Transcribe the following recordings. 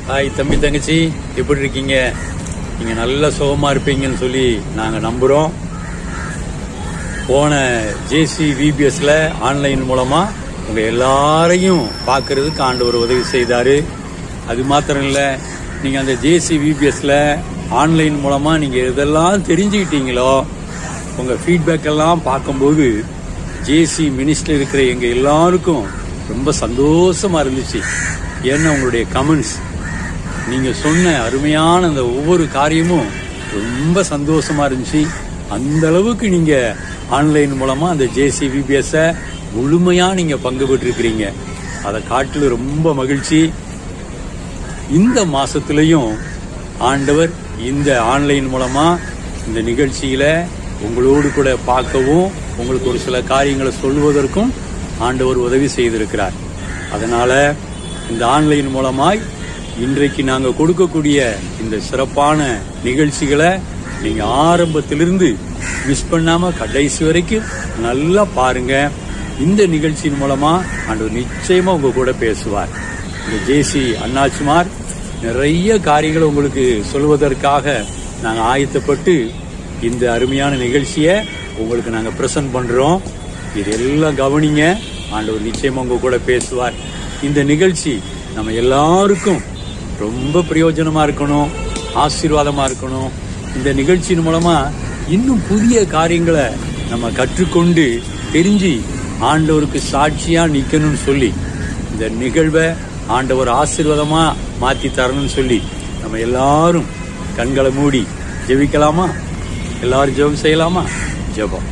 Hi தம்பி தங்கச்சி எப்படி இருக்கீங்க நீங்க நல்ல சுகமா இருப்பீங்கன்னு சொல்லி நாங்க நம்புறோம் போன ஜேசி விபிஎஸ்ல ஆன்லைன் மூலமா உங்க எல்லாரையும் பார்க்கறதுக்கு ஆண்டவர் உதவி செய்தாரு அது மாத்திரம் இல்ல நீங்க அந்த ஜேசி விபிஎஸ்ல ஆன்லைன் மூலமா நீங்க எதெல்லாம் தெரிஞ்சுக்கிட்டீங்களோ உங்க ஃபீட்பேக் எல்லாம் பார்க்கும்போது ஜேசி மினிஸ்டர் இருக்கிற எங்க எல்லாருக்கும் ரொம்ப சந்தோஷமா இருந்துச்சு ஏன்னா உங்களுடைய கமெண்ட்ஸ் நீங்க சொன்ன அருமையான அந்த ஒவ்வொரு காரியமும் ரொம்ப சந்தோஷமா இருந்துச்சு அந்த அளவுக்கு நீங்க ஆன்லைன் மூலமா அந்த ஜேசி விபிஎஸ் முழுமையா நீங்க பங்கு பெற்றிருக்கிறீங்க அதை காட்டில ரொம்ப மகிழ்ச்சி இந்த மாசத்திலையும் ஆண்டவர் இந்த ஆன்லைன் மூலமா இந்த நிகழ்ச்சியில உங்களோடு கூட பார்க்கவும் உங்களுக்கு ஒரு சில காரியங்களை சொல்வதற்கும் ஆண்டவர் உதவி செய்திருக்கிறார் அதனால இந்த ஆன்லைன் மூலமாய் இன்றைக்கு நாங்க கொடுக்கக்கூடிய இந்த சிறப்பான நிகழ்ச்சிகளை நீங்க ஆரம்பத்திலிருந்து மிஸ் பண்ணாம கடைசி வரைக்கும் நல்லா பாருங்க இந்த நிகழ்ச்சியின் மூலமா ஆண்டவர் நிச்சயமா உங்க கூட பேசுவார் இந்த ஜேசி அண்ணாச்சிமார் நிறைய காரியங்களை உங்களுக்கு சொல்வதற்காக நாங்க ஆயத்தப்பட்டு இந்த அருமையான நிகழ்ச்சியை உங்களுக்கு நாங்க பிரசன்ட் பண்றோம் இது எல்லாம் கவனிங்க ஆண்டவர் நிச்சயமா உங்க கூட பேசுவார் இந்த நிகழ்ச்சி நம்ம எல்லாருக்கும் ரொம்ப பிரயோஜனமா இருக்கணும் ஆசீர்வாதமா இருக்கணும் இந்த ஆராய்ச்சியின் மூலமா இன்னும் புதிய காரியங்களை நம்ம கற்றுக்கொண்டு தெரிஞ்சு ஆண்டவருக்கு சாட்சியா நிக்கணும்னு சொல்லி இந்த நிகழ்வை ஆண்டவர் ஆசீர்வாதமா மாத்தி தரணும்னு சொல்லி நம்ம எல்லாரும் கண்களை மூடி ஜெபிக்கலாமா எல்லாரும் ஜெபம் செய்யலாமா ஜெபம்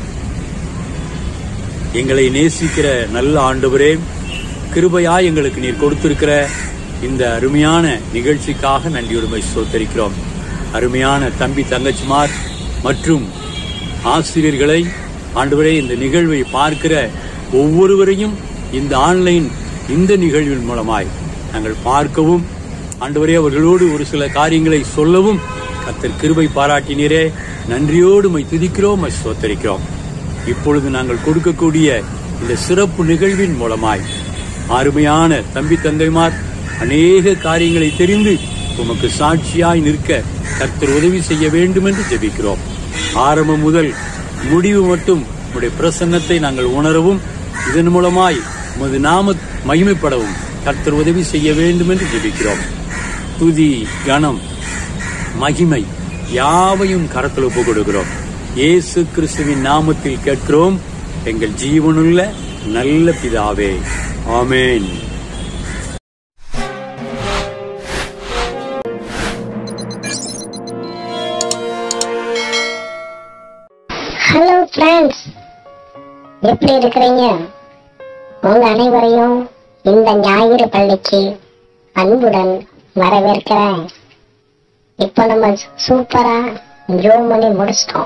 எங்களை நேசிக்கிற நல்ல ஆண்டவரே கிருபையா எங்களுக்கு நீர் கொடுத்திருக்கிற இந்த அருமையான நிகழ்ச்சிக்காக நன்றியுடுமை சோத்தரிக்கிறோம் அருமையான தம்பி தங்கச்சிமார் மற்றும் ஆசிரியர்களை ஆண்டவரே இந்த நிகழ்வை பார்க்கிற ஒவ்வொருவரையும் இந்த ஆன்லைன் இந்த நிகழ்வின் மூலமாய் நாங்கள் பார்க்கவும் ஆண்டவரே அவர்களோடு ஒரு சில காரியங்களை சொல்லவும் கத்தர் கிருபை பாராட்டினீரே நன்றியோடு மை துதிக்கிறோம் மை சோத்தரிக்கிறோம் இப்பொழுது நாங்கள் கொடுக்கக்கூடிய இந்த சிறப்பு நிகழ்வின் மூலமாய் அருமையான தம்பி தங்கைமார் அநேக காரியங்களை தெரிந்து உமக்கு சாட்சியாய் நிற்க கர்த்தர் உதவி செய்ய வேண்டும் என்று ஜெபிக்கிறோம் ஆரம்பம் முதல் முடிவு மட்டும் உடைய பிரசன்னத்தை நாங்கள் உணரவும் இதன் மூலமாய் உமது நாம மகிமைப்படவும் கர்த்தர் உதவி செய்ய வேண்டும் என்று ஜெபிக்கிறோம் துதி கணம் மகிமை யாவையும் கரத்தில் ஒப்பு கொடுக்கிறோம் இயேசு கிறிஸ்துவின் நாமத்தில் கேட்கிறோம் எங்கள் ஜீவனுள்ள நல்ல பிதாவே ஆமென் ஹலோ ஃப்ரெண்ட்ஸ் எப்படி இருக்கிறீங்க உங்க அனைவரையும் இந்த ஞாயிறு பள்ளிக்கு அன்புடன் வரவேற்கிறேன் இப்போ நம்ம சூப்பரா ஜோம் பண்ணி முடிச்சிட்டோம்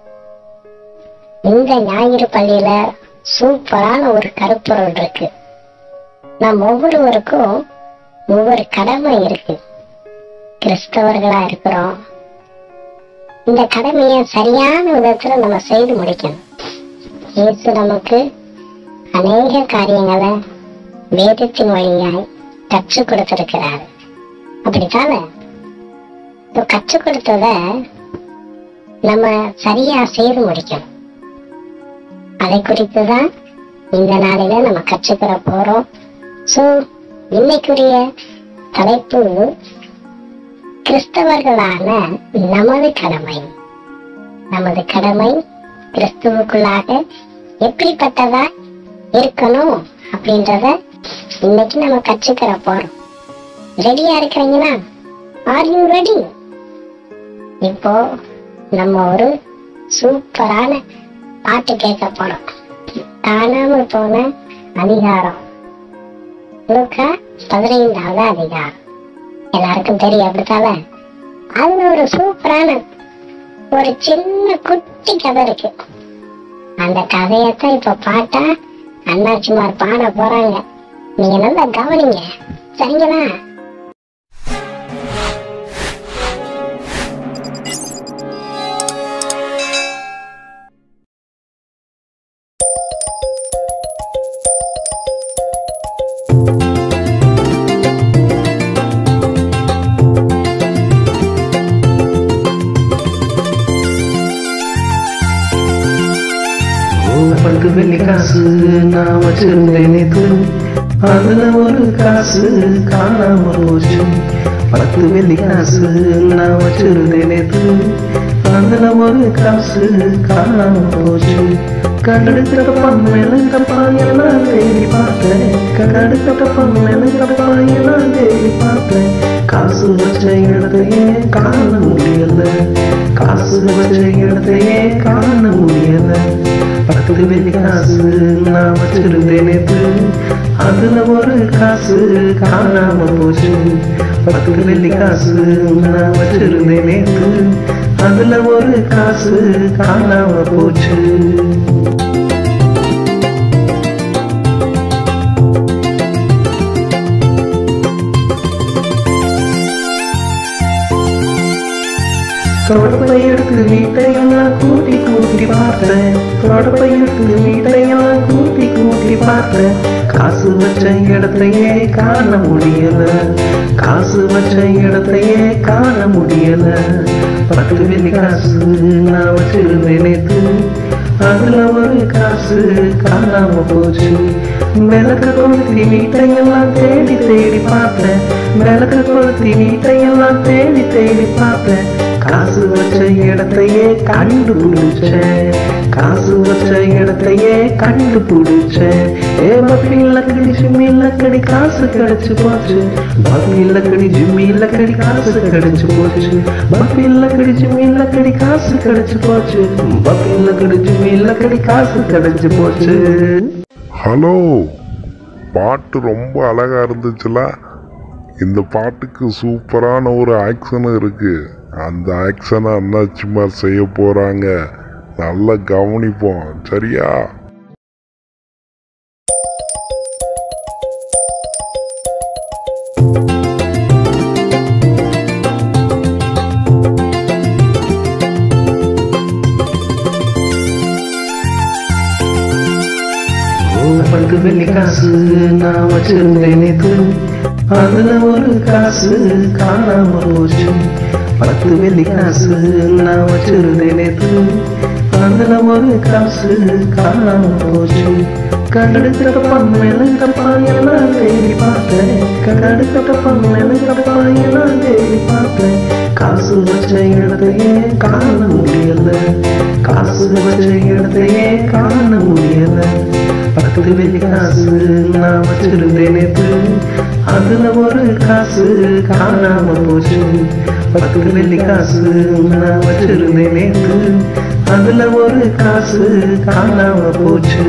இந்த ஞாயிறு பள்ளியில சூப்பரான ஒரு கருப்பொருள் இருக்கு நம் ஒவ்வொருவருக்கும் ஒவ்வொரு கடமை இருக்கு கிறிஸ்தவர்களா இருக்கிறோம் இந்த கடமையை சரியான விதத்துல நம்ம செய்து முடிக்கணும் இயேசு நமக்கு அநேக காரியங்களை வேதத்தின் வழியாய் கற்றுக் கொடுத்திருக்கிறார் அப்படித்தானே இப்போ கற்றுக் கொடுத்தத நம்ம சரியா செய்து முடிக்கணும் அதை குறித்து தான் இந்த நாளில நம்ம கற்றுக்கிற போறோம் சோ இன்னைக்குரிய தலைப்பு கிறிஸ்தவர்களான நமது கடமை நமது கடமை கிறிஸ்துவுக்குள்ளாக எப்படிப்பட்டதா இருக்கணும் அப்படின்றத இன்னைக்கு நம்ம கற்றுக்கிற போறோம் ரெடியா இருக்கிறீங்களா ஆர் யூ ரெடி இப்போ நம்ம ஒரு சூப்பரான பாட்டு கேட்க போறோம் காணாம போன அதிகாரம் லூக்கா பதினைந்தாவது அதிகாரம் எல்லாருக்கும் தெரியும் அப்படித்தானே அதுல ஒரு சூப்பரான ஒரு சின்ன குட்டி கதை இருக்கு அந்த கதையத்தான் இப்ப பாட்டா அண்ணாச்சிமார் பாட போறாங்க நீங்க நல்லா கவனிங்க சரிங்களா பத்து வெள்ளி காசு நான் வச்சிருந்தேன் நேத்து அதுல ஒரு காசு காணாம போச்சு பத்து வெள்ளி காசு நான் வச்சிருந்தேன் நேத்து அதுல ஒரு காசு காணாம போச்சு கண்டெடுத்தப்பா மெனங்கப்பா எல்லாம் தேடி பார்த்தேன் கண்டெடுத்தப்பா மெனங்கப்பா எல்லாம் தேடி பார்த்தேன் காசு வச்ச இடத்தையே காண முடியல காசு வச்ச இடத்தையே காண முடியல பத்து வெள்ளி காசு நான் வச்சிருந்தேன் நேத்து அதுல ஒரு காசு காணாம போச்சு பத்து வெள்ளி காசு நான் வச்சிருந்தேன் நேத்து அதுல ஒரு காசு காணாம போச்சு தொடப்பை எடுத்து வீட்டையெல்லாம் கூட்டி கூட்டி பார்த்தேன் தொடப்பை எடுத்து வீட்டையெல்லாம் கூட்டி கூட்டி பார்த்தேன் காசு வச்ச இடத்தையே காண முடியல காசு வச்ச இடத்தையே காண முடியல பத்து வெள்ளி காசு நான் வச்சிருந்தேன் நேத்து அதுல ஒரு காசு காணாம போச்சு விளக்கு கொளுத்தி வீட்டையெல்லாம் தேடி தேடி பார்த்தேன் விளக்கு கொளுத்தி வீட்டையெல்லாம் தேடி தேடி பார்த்தேன் காசு வச்ச இடத்தையே கண்டுபிடிச்சேன் காசு வச்ச இடத்தையே கண்டுபிடிச்சேன் ஏ பப்பி லக்கடி ஜிம்மி லக்கடி காசு கிடைச்சு போச்சு பப்பி லக்கடி ஜிம்மி லக்கடி காசு கிடைச்சு போச்சு பப்பி லக்கடி ஜிம்மி லக்கடி காசு கிடைச்சு போச்சு பப்பி லக்கடி ஜிம்மி லக்கடி காசு கிடைச்சு போச்சு ஹலோ பாட்டு ரொம்ப அழகா இருந்துச்சுல இந்த பாட்டுக்கு சூப்பரான ஒரு ஆக்ஷன் இருக்கு அந்த ஆக்ஷனை அண்ணாச்சிமா செய்ய போறாங்க நல்லா கவனிப்போம் சரியா பத்து வெள்ளி காசு நான் வச்சிருந்தேன் நேத்து அதுல ஒரு காசு காணாம போச்சு பத்து வெள்ளி காசு நான் வச்சிருந்தேன் நேத்து அதுல ஒரு காசு காணாம போச்சு கண்டெடுத்தப்பா மெனங்கப்பா எல்லாம் தேடி பார்த்தேன் கண்டெடுத்தப்பா மெனங்கப்பா எல்லாம் தேடி பார்த்தேன் காசு வச்ச இடத்தையே காண முடியல காசு வச்ச இடத்தையே காண முடியல பத்து வெள்ளி காசு நான் வச்சிருந்தேன் நேத்து அதுல ஒரு காசு காணாம போச்சு பத்து வெள்ளி காசு நான் வச்சிருந்தேன் நேத்து அதுல ஒரு காசு காணாம போச்சு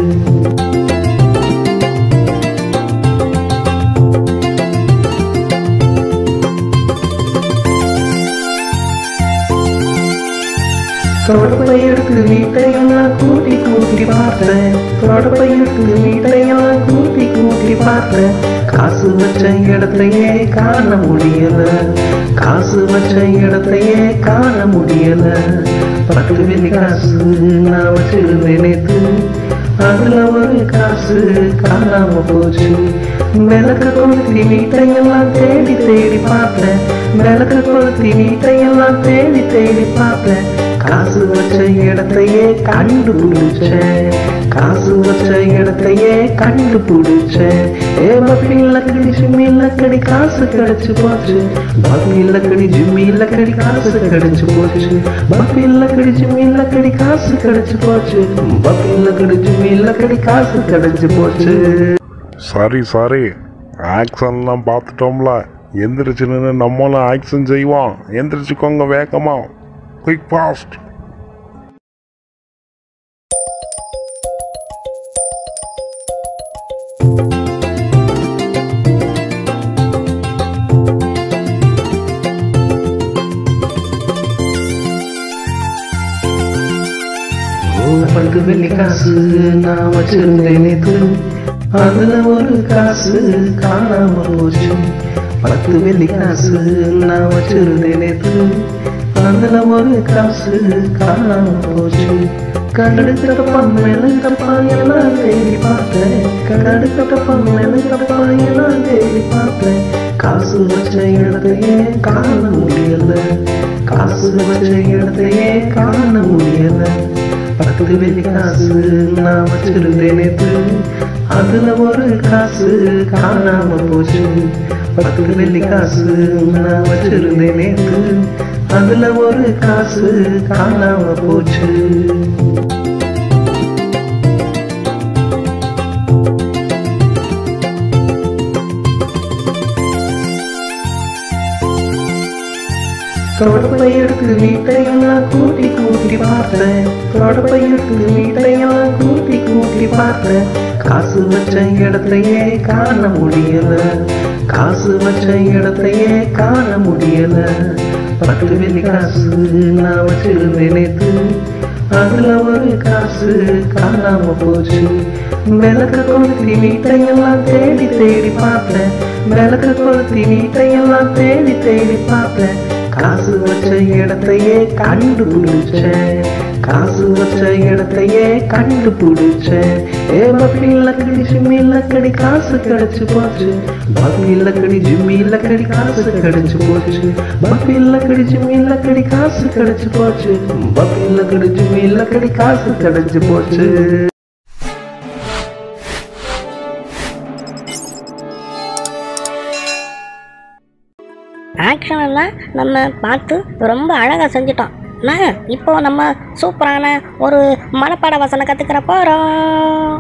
தொடப்பை எடுத்து வீட்டையெல்லாம் கூட்டி கூட்டி பார்த்தேன் தொடப்பை எடுத்து வீட்டையெல்லாம் கூட்டி கூட்டி பார்த்தேன் காசு வச்ச இடத்தையே காண முடியல காசு வச்ச இடத்தையே காண முடியல பத்து வெள்ளி காசு நான் வச்சிருந்தேன் நேத்து அதுல ஒரு காசு காணாம போச்சு விளக்கு கொளுத்தி வீட்டையெல்லாம் தேடி தேடி பார்த்தேன் விளக்கு கொளுத்தி வீட்டையெல்லாம் தேடி தேடி பார்த்தேன் காசு வச்ச இடத்தையே கண்டுபிடிச்சேன் காசு வச்ச இடத்தையே கண்டுபிடிச்சேன் ஏ பப்பி லக்கடி ஜிம்மி லக்கடி காசு கிடைச்சு போச்சு பப்பி லக்கடி ஜிம்மி லக்கடி காசு கிடைச்சு போச்சு பப்பி லக்கடி ஜிம்மி லக்கடி காசு கிடைச்சு போச்சு பப்பி லக்கடி ஜிம்மி லக்கடி காசு கிடைச்சு போச்சு சரி சரி ஆக்ஷன்லாம் பார்த்துட்டோம்ல எந்திரிச்சு நின்று நம்மளும் ஆக்ஷன் செய்வோம் எந்திரிச்சுக்கோங்க வேகமா குயிக் ஃபாஸ்ட் பத்து வெள்ளி காசு நான் வச்சிருந்தேன் நேத்து அதுல ஒரு காசு காணாம போச்சு பத்து வெள்ளி காசு நான் வச்சிருந்தேன் நேத்து அதுல ஒரு காசு காணாம போச்சு கண்டெடுத்தப்பா மெனங்கப்பா எல்லாம் தேடி பார்த்தேன் கண்டெடுத்தப்பா மெனங்கப்பா எல்லாம் தேடி பார்த்தேன் காசு வச்ச இடத்தையே காண முடியல காசு வச்ச இடத்தையே காண முடியல பத்து வெள்ளி காசு நான் வச்சிருந்தேன் நேத்து அதுல ஒரு காசு காணாம போச்சு பத்து வெள்ளி காசு நான் வச்சிருந்தேன் நேத்து அதுல ஒரு காசு காணாம போச்சு தொடப்பை எடுத்து வீட்டையெல்லாம் கூட்டி கூட்டி பார்த்தேன் தொடப்பை எடுத்து வீட்டையெல்லாம் கூட்டி கூட்டி பார்த்தேன் காசு வச்ச இடத்தையே காண முடியல காசு வச்ச இடத்தையே காண முடியல பத்து வெள்ளி காசு நான் வச்சிருந்தேன் நேத்து அதுல ஒரு காசு காணாம போச்சு விளக்கு கொளுத்தி வீட்டையெல்லாம் தேடி தேடி பார்த்தேன் விளக்கு கொளுத்தி வீட்டையெல்லாம் தேடி தேடி பார்த்தேன் காசு வச்ச இடத்தையே கண்டுபிடிச்சேன் காசு வச்ச இடத்தையே கண்டுபிடிச்சேன் ஏ பப்பி லக்கடி ஜிம்மி லக்கடி காசு கிடைச்சு போச்சு பப்பி லக்கடி ஜிம்மி லக்கடி காசு கிடைச்சு போச்சு பப்பி லக்கடி ஜிம்மி லக்கடி காசு கிடைச்சு போச்சு பப்பி லக்கடி ஜிம்மி லக்கடி காசு கிடைச்சு போச்சு ஆக்ஷன் எல்லாம் நம்ம பார்த்து ரொம்ப அழகாக செஞ்சிட்டோம் என்ன இப்போ நம்ம சூப்பரான ஒரு மனப்பாட வசனம் கற்றுக்கிற போகிறோம்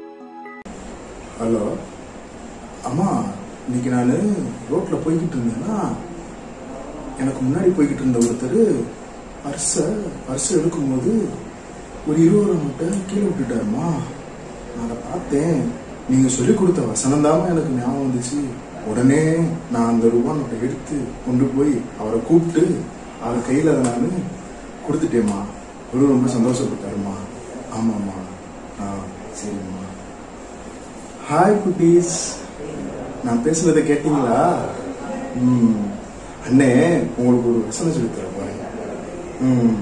ஹலோ அம்மா இன்னைக்கு நான் ரோட்டில் போய்கிட்டு இருந்தேன்னா எனக்கு முன்னாடி போய்கிட்டு இருந்த ஒருத்தர் பர்ஸை பர்ஸை எடுக்கும்போது ஒரு இருபது ரூபா மூட்டை கீழே விட்டுட்டாருமா நான் அதை பார்த்தேன் நீங்கள் சொல்லி கொடுத்த வசனம் எனக்கு ஞாபகம் வந்துச்சு உடனே நான் அந்த ரூபா நோட்டை எடுத்து கொண்டு போய் அவரை கூப்பிட்டு அவர் கையில் அதை நான் கொடுத்துட்டேம்மா அவரும் ரொம்ப சந்தோஷப்பட்டாருமா ஆமாம்மா ஆ சரிம்மா ஹாய் குட்டீஸ் நான் பேசுனதை கேட்டீங்களா ம் அண்ணே உங்களுக்கு ஒரு வசனம் சொல்லி தர போறேன் ம்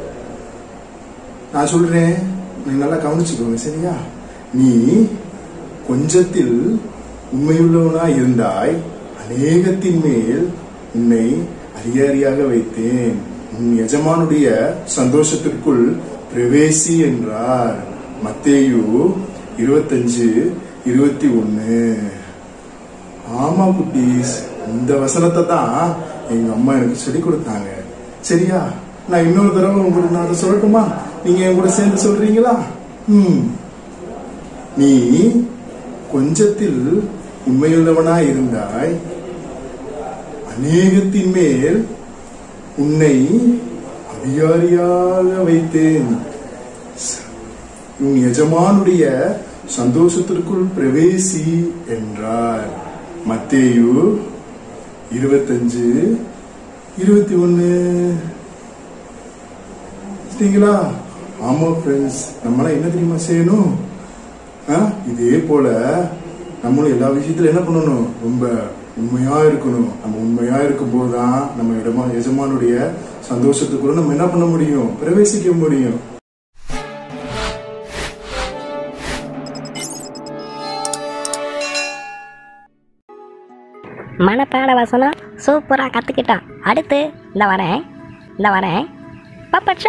நான் சொல்றேன் நீங்க நல்லா கவனிச்சுக்கோங்க சரியா நீ கொஞ்சத்தில் உண்மையுள்ளவனா இருந்தாய் அநேகத்தின் மேல் உன்னை அதிகாரியாக வைத்தேன் உன் எஜமானுடைய சந்தோஷத்திற்குள் பிரவேசி என்றார் மத்தேயு இருபத்தஞ்சு இருபத்தி ஒன்னு ஆமா குட்டீஸ் இந்த வசனத்தை தான் எங்க அம்மா எனக்கு சொல்லி கொடுத்தாங்க சரியா நான் இன்னொரு தடவை உங்களுக்கு நான் அதை சொல்லட்டுமா நீங்க என் கூட சேர்ந்து சொல்றீங்களா ம் நீ கொஞ்சத்தில் உண்மையுள்ளவனா இருந்தாய் அநேகத்தின் மேல் உன்னை அதிகாரியாக வைத்தேன் உன் எஜமானுடைய சந்தோஷத்திற்குள் பிரவேசி என்றார் மத்தேயு இருபத்தஞ்சு இருபத்தி ஒன்னு சரிங்களா ஆமா ஃப்ரெண்ட்ஸ் நம்மளாம் என்ன தெரியுமா செய்யணும் ஆ? இதே போல நம்மளும் எல்லா விஷயத்துல என்ன பண்ணணும் ரொம்ப உண்மையா இருக்கணும் நம்ம உண்மையா இருக்கும்போது தான் நம்ம இடமா எஜமானுடைய சந்தோஷத்துக்குள்ள நம்ம என்ன பண்ண முடியும் பிரவேசிக்க முடியும் மனப்பாட வசனம் சூப்பராக கற்றுக்கிட்டோம் அடுத்து இந்த வரேன் இந்த வரேன் பப்பச்சோ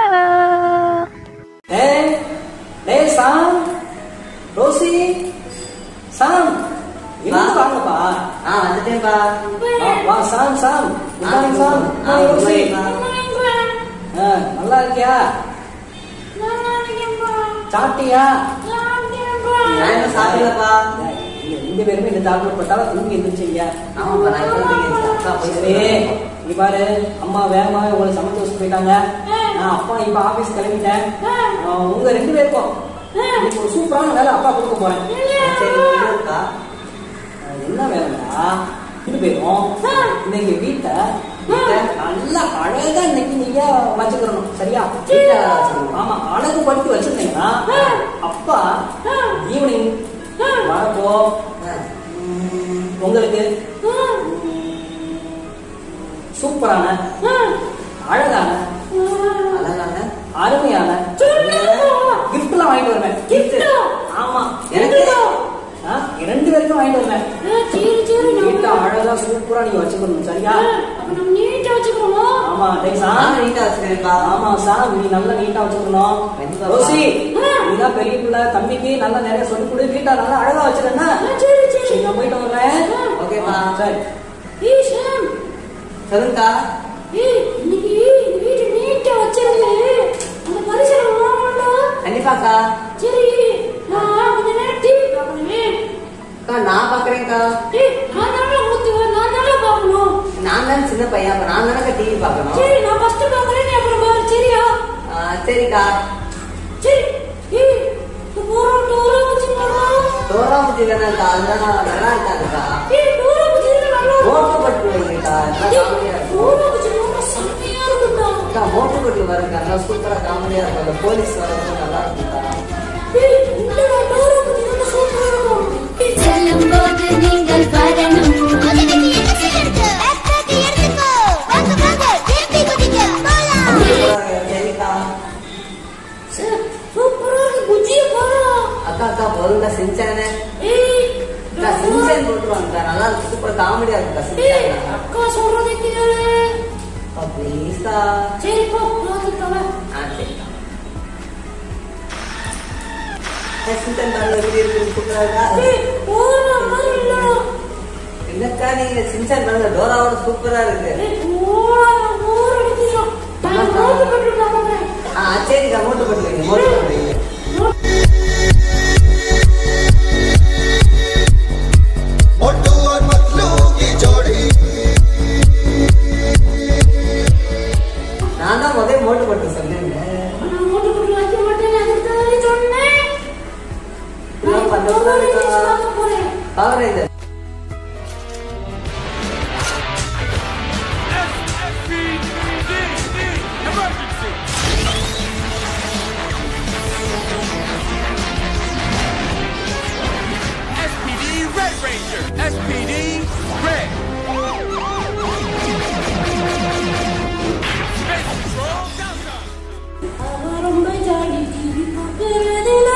டேய் டேய் சாம் ரோசி சாம் எங்க வாங்கப்பா ஆ வந்துட்டேன்ப்பா வா, வா Sam Sam good morning Sam ஆ, Hi, good ரோசி morning, ஆ, நல்லா இருக்கியா சாப்பிட்டியா நான் இன்னும் சாப்பிடலப்பா டேய், நீங்க ரெண்டு பேருமே இந்த சாப்பிட போட்டாலும் தூங்கி எந்திரிச்சீங்க ஆமாப்பா நான் இப்போ வந்து அக்கா போய் சரி நீ பாரு அம்மா வேகமாவே உங்களை சமைச்சு வச்சுட்டு போயிட்டாங்க நான் அப்பா இப்ப ஆபீஸ் கிளம்பிட்டேன் ஆ, உங்க ரெண்டு பேருக்கும் இன்னைக்கு ஒரு சூப்பரான வேலை அப்பா கொடுக்க போறேன் சரி இருக்கா ஆ, என்ன வேலைடா ரெண்டு பேரும் இன்னைக்கு வீட்டை வீட்டை நல்லா அழகா இன்னைக்கு நீங்க வச்சுக்கிறணும் சரியா வீட்டை வச்சுக்கணும். ஆமா அழகு படுத்தி வச்சிருந்தீங்கன்னா அப்பா ஈவினிங் வரப்போ ம், உங்களுக்கு சூப்பரான அழகான அழகான அருமையான gift எல்லாம் வாங்கிட்டு வருவேன் gift ஆமா எனக்கு? ஆ, ரெண்டு பேருக்கும் வாங்கிட்டு வருவேன் வீட்டை அழகா சூப்பரா நீங்க வச்சுக்கணும் சரியா ஆமா டேய் சாம் நான் நீட்டா வச்சுக்கிறேன் சரிப்பா ஆமா சார் நீ நல்லா நீட்டா வச்சுக்கணும் கண்டிப்பா. ரோசி நீதான் பெரிய பிள்ளை தம்பிக்கு நல்லா நிறைய சொல்லி கொடு வீட்டை நல்லா அழகா வச்சிருந்தா சரி சரி நான் போயிட்டு வரேன் ஓகேப்பா. சரி ஏய் சாம் சொல்லுங்கக்கா ஏய் இன்னைக்கு இந்த வீட்டு நீட்டா வச்சிருந்து அந்த பரிசல வாங்கணும் கண்டிப்பாக்கா சரி நான் கொஞ்ச நேரம் டிவி பார்க்கணும் அக்கா நான் பாக்குறேன்க்கா ஏய் நான் தானே ஊத்துவேன் நான் தானே பார்க்கணும் நான் தான் சின்ன பையன் அப்ப நான் தானே டிவி பார்க்கணும் சரி நான் ஃபர்ஸ்ட் பார்க்கறேன் நீ அப்புறம் பாரு சரியா ஆ, சரிக்கா சரி ஏய் இந்த போறோம் டோரா வச்சுக்கோங்க டோரா புத்தி வேணாக்கா அதெல்லாம் நல்லா இருக்காதுக்கா ஏய் டோரா வச்சுக்கிட்டு நல்லா இருக்கும் மோட்டு பட்டு வைங்கக்கா நல்லா காமெடியா இருக்கும் டோரா வச்சுக்கோங்க செம்மையா இருக்கும்டா அக்கா மோட்டு பட்டு வருங்க நல்லா சூப்பரா காமெடியா இருக்கும் அந்த போலீஸ் வரது நல்லா இருக்குக்கா ஏய் இல்லடா டோரா வச்சுக்கோங்க சூப்பரா இருக்கும் செல்லும்போது நீங்கள் வரணும் முதலுக்கு என்ன செய்யறது பேக்பேக் எடுத்துக்கோ வாங்க வாங்க திருப்பி குதிங்க போலாம் சரிக்கா சார் சூப்பரா இருக்கு புஜ்ஜிய பாரு அக்கா அக்கா பொருளை செஞ்சானே ஏய் அக்கா சின்சன் போட்டுருவாங்கக்கா நல்லா இருக்கு சூப்பர் காமெடியா இருக்குக்கா ஏய் சின்சன் அக்கா சொல்றதை கேளு ப்ளீஸ்க்கா சரி போ பார்த்துக்கல ஆ சரிக்கா சின்சன் பாருங்க எப்படி இருக்கு சூப்பரா இருக்கா ஏய் போற மாதிரி இல்லடா என்னக்கா நீங்க சின்சன் பாருங்க டோராவோட சூப்பரா இருக்கு ஏய் போற போற அடிக்குதா நான் போட்டு கட்டு பார்க்கறேன் ஆ சரிக்கா மோட்டு பட்டு வைங்க மோட்டு பட்டு வைங்க मोटू और पतलू की जोड़ी நான் தான் முதல்ல மோட்டு பட்டு சொன்னேன் நான் போட்டு கட்டு வைக்க மாட்டேன் அதுக்கு தான் சொன்னேன் நான் பண்றதா இருக்கா? போறேன் பாக்குறேன் இது SPD Red Ranger. SPD Red. Space Patrol Delta. அவ ரொம்ப ஜாலி டிவி பார்க்கறதுல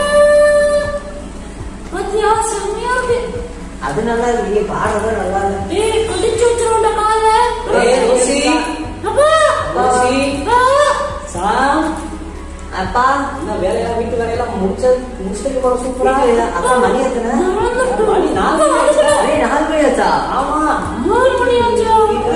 பத்தியா செம்மையா இருக்கு அது நல்லா இருக்கு நீங்க பாடுறது நல்லா இருக்கு ஏய் கடிச்சு வச்சிருவோம்டா கால ஏய், ரோசி. அப்பா ரோசி. ஆ, சாம் அப்பா என்ன வேலையெல்லாம் வீட்டு வேலையெல்லாம் முடிச்ச முடிச்சுட்டு போற சூப்பரா வீட்டுல அப்பா மணி எத்தனை நான் வந்துட்டேன். மணி நாலு மணி ஆச்சா? மணி நாலு மணி ஆச்சா ஆமா நாலு மணி ஆச்சா?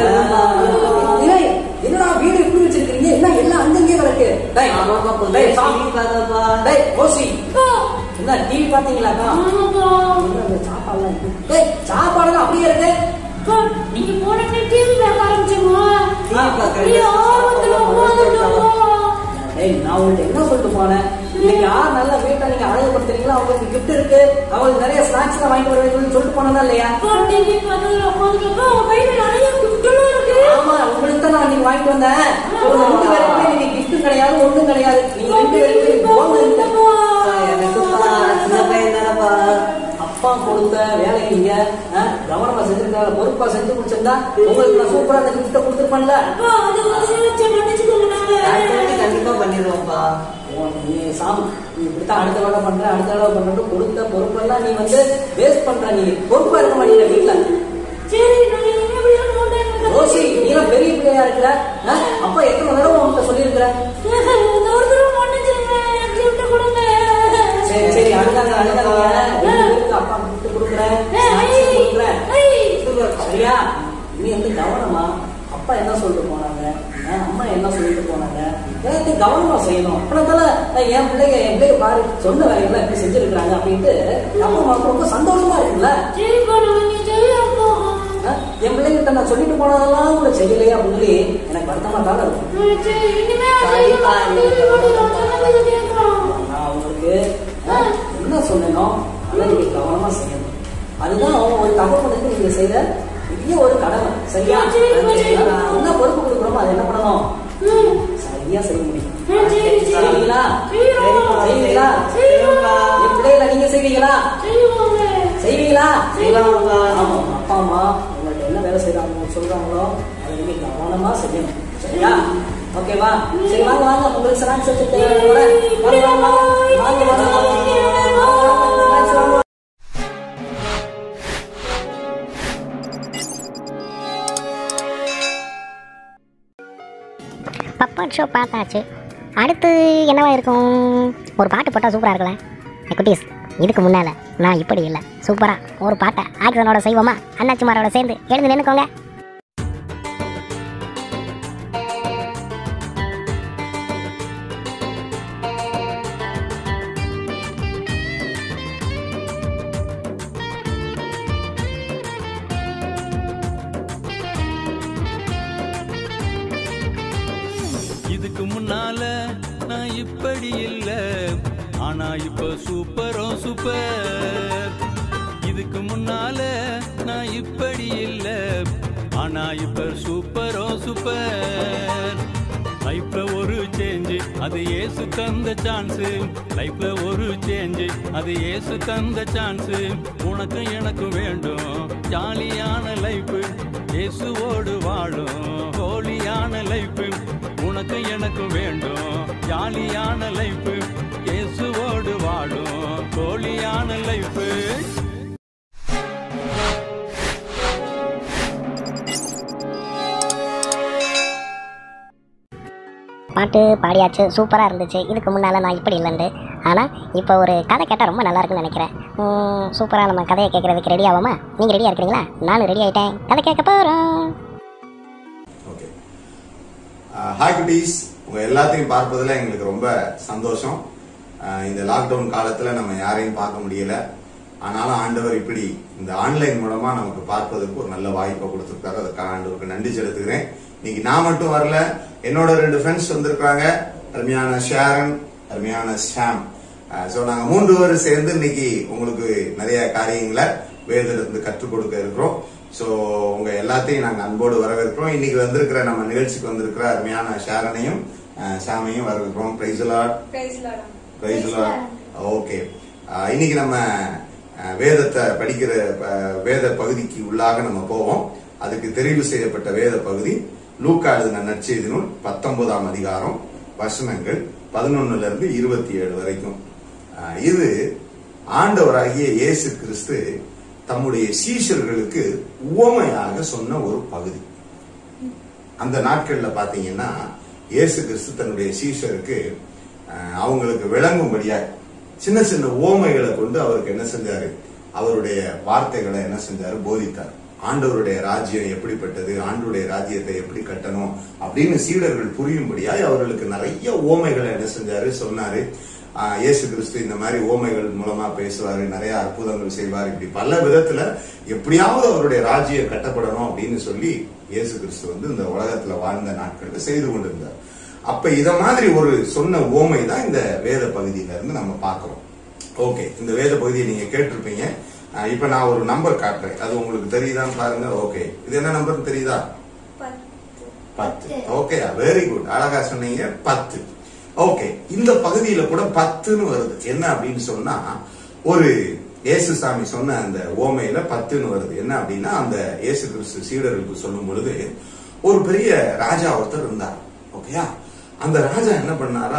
ஏய், என்னடா வீடு எப்படி வச்சிருக்கீங்க என்ன எல்லாம் அங்கங்கே கிடக்கு டேய், ஆமாப்பா டேய், கொஞ்சம் சாம். டிவி பார்த்தாப்பா டேய், ரோசி அப்பா, என்ன டிவி பாத்தீங்களாக்கா ஆமாப்பா. என்ன இந்த சாப்பாடுலாம் இருக்கு? டேய் சாப்பாடுலாம் அப்படியே இருக்கு அப்பா, நீங்க போன டிவி பார்க்க ஆரம்பிச்சோமா டிவி பார்க்கறேன். அப்படியே ஆர்வத்துல உட்கார்ந்துட்டோமா? டேய் நான் உங்கள்ட்ட என்ன சொல்லிட்டு போனேன் இன்னைக்கு யார் நல்ல வீட்டை நீங்க அழகுபடுத்துறீங்களோ அவங்களுக்கு gift இருக்கு அவங்களுக்கு நிறைய ஸ்நாக்ஸ் எல்லாம் வாங்கிட்டு வருவேன்னு சொல்லிட்டு போனதா இல்லையா அப்பா, டிவி பார்க்கறதுல உட்கார்ந்துட்டோம். அப்பா, கையில நிறைய gift எல்லாம் இருக்கு. ஆமா உங்களுக்கு தான் நான் நீங்க வாங்கிட்டு வந்தேன் உங்க ரெண்டு பேருக்குமே நீங்க gift கிடையாது ஒண்ணும் கிடையாது நீங்க ரெண்டு பேருக்குமே போனது எனக்குப்பா சின்ன பையன் தானப்பா அப்பா கொடுத்த வேலை நீங்க ஆ, கவனமா செஞ்சிருக்காங்க பொறுப்பா செஞ்சு முடிச்சிருந்தா உங்களுக்கு நான் சூப்பரா அந்த கிஃப்ட கொடுத்துருப்பேன்ல அப்பா, அது வந்து வச்சு மன்னிச்சுக்கோங்க நாங்க. அடுத்த கண்டிப்பா பண்ணிடுவோம்ப்பா ஓ, நீ சாம் நீ இப்படித்தான் அடுத்த வேலை பண்ற அடுத்த வேலை பண்றது கொடுத்த பொறுப்பெல்லாம் நீ வந்து வேஸ்ட் பண்ற நீ பொறுப்பா இருக்க மாட்டேங்கிற வீட்டுல சரி நான் இனிமே இப்படி இருக்க மாட்டேன். ரோசி நீ எல்லாம் பெரிய பிள்ளையா இருக்கிற ஆ? அப்பா எத்தனை தடவை உன்கிட்ட சொல்லியிருக்கிற இந்த ஒரு தடவை மன்னிச்சிருங்க. எனக்கு gift கொடுங்க. சரி சரி அழுதாங்க அழுதாங்க ரெண்டு பேருக்கு அப்பா கிஃப்ட் கொடுக்குறேன் snacks கொடுக்குறேன் ஐய், சரியா நீ வந்து கவனமா அப்பா என்ன சொல்லிட்டு போனாங்க ஆ, அம்மா என்ன சொல்லிட்டு போனாங்க எல்லாத்தையும் கவனமா செய்யணும் அப்படின்னால நான் என் பிள்ளைங்க என் பிள்ளைங்க பாரு சொன்ன வேலையெல்லாம் எப்படி செஞ்சிருக்கிறாங்க அப்படின்ட்டு அப்பா அம்மாவுக்கு ரொம்ப சந்தோஷமா இருக்குல்ல சரிப்பா, நான் இங்க செய்யறேன்ப்பா. ஆ, என் பிள்ளைங்கிட்ட நான் சொல்லிட்டு போனதெல்லாம் கூட செய்யலையா அப்படின்னு சொல்லி எனக்கு வருத்தமா தான் இருக்கும் ம், சரி, இனிமே நான் சரிப்பா, செய்யறேன். நீங்க டிவி போட்டு நான் சொன்னதை கேட்கறோம். நான் உங்களுக்கு ஆ, என்ன சொன்னேனோ அதை நீங்க கவனமா செய்யணும் அதுதான் ஒரு தகவலுக்கு நீங்க செய்யற பெரிய ஒரு கடமை சரியா சரி, சரி, சரி. என்ன பொறுப்பு கொடுக்குறோமோ அதை என்ன பண்ணணும் ம், சரியா செய்ய முடியும் ம், சரி, சரி. செய்வீங்களா செய்றோம். செய்வீங்களா செய்றோம். என் பிள்ளைகளை நீங்க செய்வீங்களா செய்வோங்க. செய்வீங்களா செய்வோம். ஆமா அப்பா அம்மா உங்கள்ட்ட என்ன வேலை செய்யறாங்க சொல்றாங்களோ அதை நீங்க கவனமா செய்யணும் சரியா ஓகேவா சரி வாங்க வாங்க உங்களுக்கு ஸ்நாக்ஸ் வச்சுட்டு வரேன். வாங்க வாங்க வாங்க வாங்க வாங்க வாங்க வாங்க snacks வாங்க பப்பா அவார்ட் ஷோ பார்த்தாச்சு அடுத்து என்னவா இருக்கும் ஒரு பாட்டு போட்டால் சூப்பராக இருக்குல்ல ஏ குட்டீஸ் இதுக்கு முன்னால் நான் இப்படி இல்லை சூப்பராக ஒரு பாட்டை ஆக்சனோட செய்வோமா அண்ணாச்சிமாரோட சேர்ந்து எழுந்து நின்னுக்கோங்க இதுக்கு முன்னால நான் இப்படி இல்ல ஆனா இப்ப சூப்பரோ சூப்பர் இதுக்கு முன்னால நான் இப்படி இல்ல ஆனா இப்ப சூப்பரோ சூப்பர் லைஃப்ல ஒரு சேஞ்ச் அது ஏசு தந்த சான்ஸ் லைஃப்ல ஒரு சேஞ்ச் அது ஏசு தந்த சான்ஸ் உனக்கு எனக்கு வேண்டும் ஜாலியான லைஃப் இயேசுவோடு வாழும் ஹோலியான லைஃப் உனக்கு எனக்கு வேண்டும் ஜாலியான லைஃப் இயேசுவோடு வாழும் ஹோலியான லைஃப் பாட்டு பாடியாச்சு சூப்பராக இருந்துச்சு இதுக்கு முன்னால் நான் இப்படி இல்லைண்டு ஆனால் இப்போ ஒரு கதை கேட்டால் ரொம்ப நல்லா இருக்குன்னு நினைக்கிறேன் சூப்பராக நம்ம கதையை கேட்குறதுக்கு ரெடி ஆகாமா நீங்கள் ரெடியாக இருக்கிறீங்களா நானும் ரெடி ஆகிட்டேன் கதை கேட்க போகிறோம் ஹாய் குட்டீஸ் உங்க எல்லாத்தையும் பார்ப்பதுல எங்களுக்கு ரொம்ப சந்தோஷம் அஹ் இந்த லாக்டவுன் காலத்துல நம்ம யாரையும் பார்க்க முடியல ஆனாலும் ஆண்டவர் இப்படி இந்த ஆன்லைன் மூலமா நமக்கு பார்ப்பதற்கு ஒரு நல்ல வாய்ப்பை கொடுத்திருக்காரு அதுக்காக ஆண்டவருக்கு நன்றி செலுத்துகிறேன் இன்னைக்கு நான் மட்டும் வரல என்னோட ரெண்டு ஃப்ரெண்ட்ஸ் வந்திருக்காங்க அருமையான ஷேரன் அருமையான ஷாம் ஸோ நாங்க மூன்று பேரும் சேர்ந்து இன்னைக்கு உங்களுக்கு நிறைய காரியங்களை வேதத்திலிருந்து கற்றுக் கொடுக்க இருக்கிறோம் ஸோ உங்க எல்லாத்தையும் நாங்க அன்போடு வரவேற்கிறோம் இன்னைக்கு வந்திருக்கிற நம்ம நிகழ்ச்சிக்கு வந்திருக்கிற அருமையான ஷாரனையும் அஹ், ஷாமையும் வரவேற்கிறோம் பிரைஸ்லாட் பிரைஸ்லாட் ஓகே இன்னைக்கு நம்ம அஹ், வேதத்தை படிக்கிற அஹ், வேத பகுதிக்கு உள்ளாக நம்ம போவோம் அதுக்கு தெரிவு செய்யப்பட்ட வேத பகுதி லூக்கா எழுதின நற்செய்தி நூல் பத்தொன்பதாம் அதிகாரம் வசனங்கள் பதினொன்னுல இருந்து இருபத்தி ஏழு வரைக்கும் அஹ், இது ஆண்டவராகிய இயேசு கிறிஸ்து தம்முடைய சீஷர்களுக்கு உவமையாக சொன்ன ஒரு பகுதி அந்த நாட்கள்ல பாத்தீங்கன்னா இயேசு கிறிஸ்து தன்னுடைய சீஷருக்கு அஹ், அவங்களுக்கு விளங்கும்படியா சின்ன சின்ன ஓமைகளை கொண்டு அவருக்கு என்ன செஞ்சாரு அவருடைய வார்த்தைகளை என்ன செஞ்சாரு போதித்தார் ஆண்டவருடைய ராஜ்யம் எப்படிப்பட்டது ஆண்டவருடைய ராஜ்யத்தை எப்படி கட்டணும் அப்படின்னு சீடர்கள் புரியும்படியாய் அவர்களுக்கு நிறைய ஓமைகளை என்ன செஞ்சாரு சொன்னாரு ஆஹ் இயேசு கிறிஸ்து இந்த மாதிரி ஓமைகள் மூலமா பேசுவாரு நிறைய அற்புதங்கள் செய்வார் இப்படி பல விதத்துல எப்படியாவது அவருடைய ராஜ்யம் கட்டப்படணும் அப்படின்னு சொல்லி இயேசு கிறிஸ்து வந்து இந்த உலகத்துல வாழ்ந்த நாட்கள்ல செய்து கொண்டிருந்தார் அப்ப இத மாதிரி ஒரு சொன்ன ஓமை தான் இந்த வேத பகுதியில இருந்து நம்ம பார்க்கிறோம் ஓகே இந்த வேத பகுதியை நீங்க கேட்டிருப்பீங்க ஆஹ் இப்ப நான் ஒரு நம்பர் காட்டுறேன் அது உங்களுக்கு தெரியுதான்னு பாருங்க ஓகே இது என்ன நம்பர்னு தெரியுதா பத்து ஓகே வெரி குட் அழகா சொன்னீங்க பத்து ஓகே இந்த பகுதியில கூட பத்துன்னு வருது என்ன அப்படின்னு சொன்னா ஒரு இயேசுசாமி சொன்ன அந்த ஓமையில பத்துன்னு வருது என்ன அப்படின்னா அந்த இயேசு கிறிஸ்து சீடர்களுக்கு சொல்லும் பொழுது ஒரு பெரிய ராஜா ஒருத்தர் இருந்தார் ஓகேயா அந்த ராஜா என்ன பண்ணாரா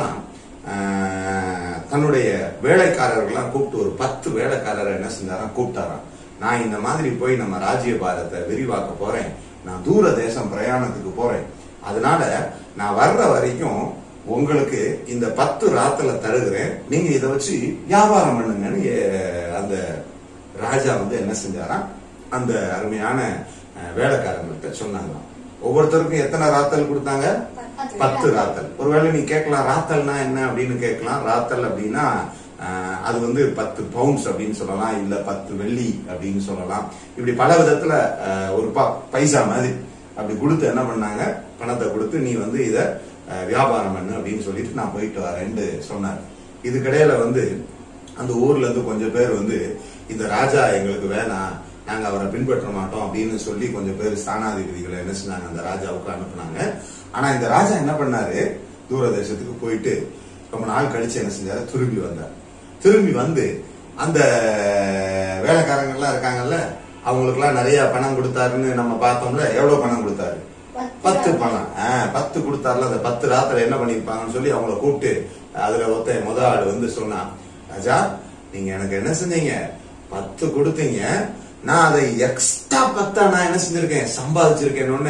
ஆஹ், தன்னுடைய வேலைக்காரர்கள்லாம் கூப்பிட்டு ஒரு பத்து வேலைக்காரரை என்ன செஞ்சாராம் கூப்பிட்டாராம் நான் இந்த மாதிரி போய் நம்ம ராஜ்ய பாரத்தை விரிவாக்க போறேன் நான் தூர தேசம் பிரயாணத்துக்கு போறேன் அதனால நான் வர்ற வரைக்கும் உங்களுக்கு இந்த பத்து ராத்தல தருகிறேன் நீங்க இதை வச்சு வியாபாரம் பண்ணுங்கன்னு ஏ- அந்த ராஜா வந்து என்ன செஞ்சாராம் அந்த அருமையான அஹ், வேலைக்காரங்கள்ட்ட சொன்னாங்களாம் ஒவ்வொருத்தருக்கும் எத்தனை ராத்தல் கொடுத்தாங்க பத்து ராத்தல் ஒருவேளை நீ கேட்கலாம் ராத்தல்னா என்ன அப்படின்னு கேட்கலாம் ராத்தல் அப்படின்னா அஹ், அது வந்து பத்து பவுண்ட்ஸ் அப்படின்னு சொல்லலாம் இல்ல பத்து வெள்ளி அப்படின்னு சொல்லலாம் இப்படி பல விதத்துல அஹ், ஒரு ப- பைசா மாதிரி அப்படி கொடுத்து என்ன பண்ணாங்க பணத்தை கொடுத்து நீ வந்து இத அஹ், வியாபாரம் பண்ணு அப்படின்னு சொல்லிட்டு நான் போயிட்டு வரேன்னு சொன்னார் இதுக்கிடையில வந்து அந்த ஊர்ல இருந்து கொஞ்சம் பேர் வந்து இந்த ராஜா எங்களுக்கு வேணாம் நாங்க அவரை பின்பற்ற மாட்டோம் அப்படின்னு சொல்லி கொஞ்சம் பேர் ஸ்தானாதிபதிகளை என்ன செஞ்சாங்க அந்த ராஜாவுக்கு அனுப்புனாங்க ஆனா இந்த ராஜா என்ன பண்ணாரு தூரதேசத்துக்கு போயிட்டு ரொம்ப நாள் கழிச்சு என்ன செஞ்சாரு திரும்பி வந்தார் திரும்பி வந்து அந்த வேலைக்காரங்க எல்லாம் இருக்காங்கல்ல அவங்களுக்கு எல்லாம் நிறைய பணம் கொடுத்தாருன்னு நம்ம பார்த்தோம்ல எவ்வளவு பணம் கொடுத்தாரு பத்து பணம் ஆ, பத்து கொடுத்தாருல அந்த பத்து ராத்திரி என்ன பண்ணிருப்பாங்கன்னு சொல்லி அவங்கள கூப்பிட்டு அதுல ஒருத்த முத ஆள் வந்து சொன்னான் ராஜா நீங்க எனக்கு என்ன செஞ்சீங்க பத்து கொடுத்தீங்க நான் அதை எக்ஸ்ட்ரா பத்தா நான் என்ன செஞ்சிருக்கேன் சம்பாதிச்சிருக்கேன்னு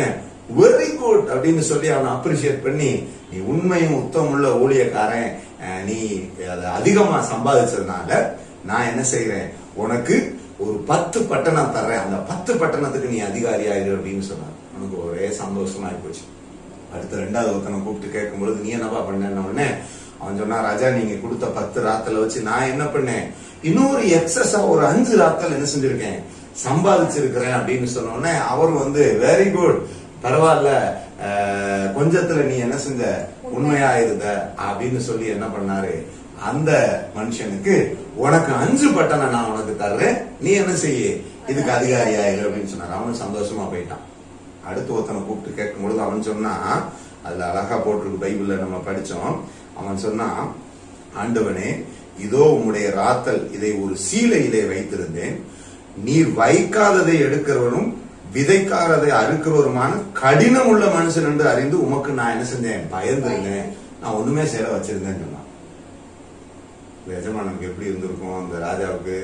வெரி குட் அப்படின்னு சொல்லி அவனை அப்ரிஷியேட் பண்ணி நீ உண்மையும் உத்தமுள்ள ஊழியக்காரன் அஹ், நீ அதை அதிகமா சம்பாதிச்சதுனால நான் என்ன செய்யறேன் உனக்கு ஒரு பத்து பட்டணம் தர்றேன் அந்த பத்து பட்டணத்துக்கு நீ அதிகாரி ஆயிரு அப்படின்னு சொன்னான் உனக்கு ஒரே சந்தோஷமா போச்சு அடுத்த ரெண்டாவது ஒருத்தனை கூப்பிட்டு கேட்கும் பொழுது நீ என்னப்பா பண்ணேன்ன உடனே அவன் சொன்னா ராஜா நீங்க கொடுத்த பத்து ராத்தல வச்சு நான் என்ன பண்ணேன் இன்னொரு எக்ஸஸா ஒரு அஞ்சு ராத்தல் என்ன செஞ்சிருக்கேன் சம்பாதிச்சிருக்கிறேன் அப்படின்னு சொன்ன உடனே அவரும் வந்து வெரி குட் பரவாயில்ல அஹ், கொஞ்சத்துல நீ என்ன செஞ்ச உண்மையா இருந்த அப்படின்னு சொல்லி என்ன பண்ணாரு அந்த மனுஷனுக்கு உனக்கு அஞ்சு பட்டனை நான் உனக்கு தர்றேன் நீ என்ன செய்ய இதுக்கு அதிகாரி ஆயிரு அப்படின்னு சொன்னாரு அவனும் சந்தோஷமா போயிட்டான் அடுத்து ஒருத்தனை கூப்பிட்டு கேட்கும் பொழுது அவன் சொன்னா அதுல அழகா போட்டிருக்கு பைபிள்ல நம்ம படிச்சோம் அவன் சொன்னான் ஆண்டவனே இதோ உம்முடைய ராத்தல் இதை ஒரு சீலையிலே வைத்திருந்தேன் நீர் வைக்காததை எடுக்கிறவனும் விதைக்காததை அறுக்கிறவருமான கடினம் உள்ள மனுஷன் என்று அறிந்து உமக்கு நான் என்ன செஞ்சேன் பயந்திருந்தேன் நான் ஒண்ணுமே செய்யல வச்சிருந்தேன்னு சொன்னான் இந்த எஜமானுக்கு எப்படி இருந்திருக்கும் அந்த ராஜாவுக்கு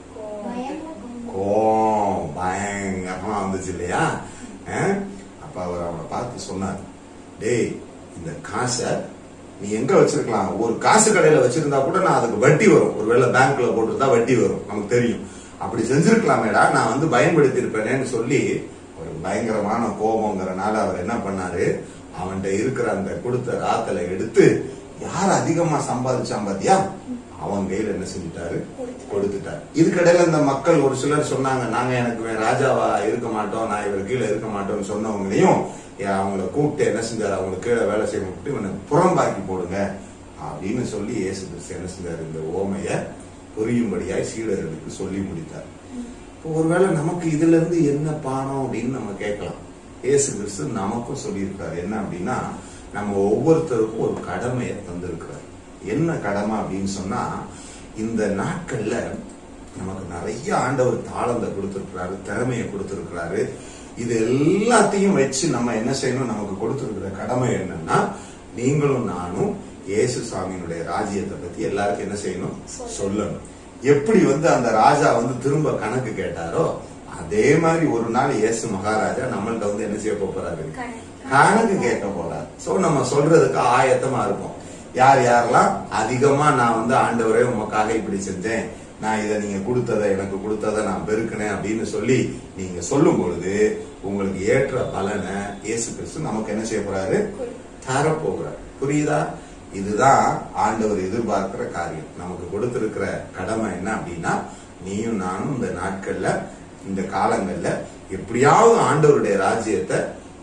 கோம் பயங்கரமா வந்துச்சு இல்லையா அஹ்? அப்ப அவர் அவனை பார்த்து சொன்னார் டேய் இந்த காசை நீ எங்க வச்சிருக்கலாம் ஒரு காசு கடையில வச்சிருந்தா கூட நான் அதுக்கு வட்டி வரும் ஒருவேளை பேங்க்ல போட்டிருந்தா வட்டி வரும் நமக்கு தெரியும் அப்படி செஞ்சிருக்கலாமேடா நான் வந்து பயன்படுத்தி இருப்பேனேன்னு சொல்லி ஒரு பயங்கரமான கோபங்கிறனால அவர் என்ன பண்ணாரு அவன்கிட்ட இருக்கிற அந்த கொடுத்த ராத்தலை எடுத்து யார் அதிகமா சம்பாதிச்சான் பாத்தியா அவன் கையில என்ன செஞ்சுட்டாரு கொடுத்துட்டார் இதுக்கடையில இந்த மக்கள் ஒரு சிலர் சொன்னாங்க நாங்க எனக்கு வே- ராஜாவா இருக்க மாட்டோம் நான் இவர் கீழே இருக்க மாட்டோம்னு சொன்னவங்களையும் ஏ- அவங்கள கூப்பிட்டு என்ன செஞ்சாரு அவங்களுக்கு கீழே வேலை செய்ய விட்டு இவனை புறம்பாக்கி போடுங்க அப்படின்னு சொல்லி இயேசு கிறிஸ்து என்ன செஞ்சாரு இந்த ஓமைய புரியும்படியாய் சீடர்களுக்கு சொல்லி முடித்தார் இப்போ ஒருவேளை நமக்கு இதுல இருந்து என்ன பாடம் அப்படின்னு நம்ம கேட்கலாம் இயேசு கிறிஸ்து நமக்கும் சொல்லியிருக்காரு என்ன அப்படின்னா நம்ம ஒவ்வொருத்தருக்கும் ஒரு கடமையை தந்திருக்கிறார் என்ன கடமை அப்படின்னு சொன்னா இந்த நாட்கள்ல நமக்கு நிறைய ஆண்டவர் தாளந்த கொடுத்திருக்கிறாரு திறமையை கொடுத்திருக்கிறாரு இது எல்லாத்தையும் வச்சு நம்ம என்ன செய்யணும் நமக்கு கொடுத்திருக்கிற கடமை என்னன்னா நீங்களும் நானும் இயேசு சாமியினுடைய ராஜ்யத்தை பத்தி எல்லாருக்கும் என்ன செய்யணும் சொல்லணும் எப்படி வந்து அந்த ராஜா வந்து திரும்ப கணக்கு கேட்டாரோ அதே மாதிரி ஒரு நாள் இயேசு மகாராஜா நம்மள்ட்ட வந்து என்ன செய்ய போறாரு கணக்கு கேட்க போறாரு சோ நம்ம சொல்றதுக்கு ஆயத்தமா இருப்போம் யார் யாரெல்லாம் அதிகமா நான் வந்து ஆண்டவரே உமக்காக இப்படி செஞ்சேன் நான் இதை நீங்க கொடுத்ததை எனக்கு கொடுத்ததை நான் பெருக்கினேன் அப்படின்னு சொல்லி நீங்க சொல்லும் பொழுது உங்களுக்கு ஏற்ற பலனை இயேசு கிறிஸ்து நமக்கு என்ன செய்ய போறாரு தரப்போகிறார் புரியுதா இதுதான் ஆண்டவர் எதிர்பார்க்கிற காரியம் நமக்கு கொடுத்திருக்கிற கடமை என்ன அப்படின்னா நீயும் நானும் இந்த நாட்கள்ல இந்த காலங்கள்ல எப்படியாவது ஆண்டவருடைய ராஜ்யத்தை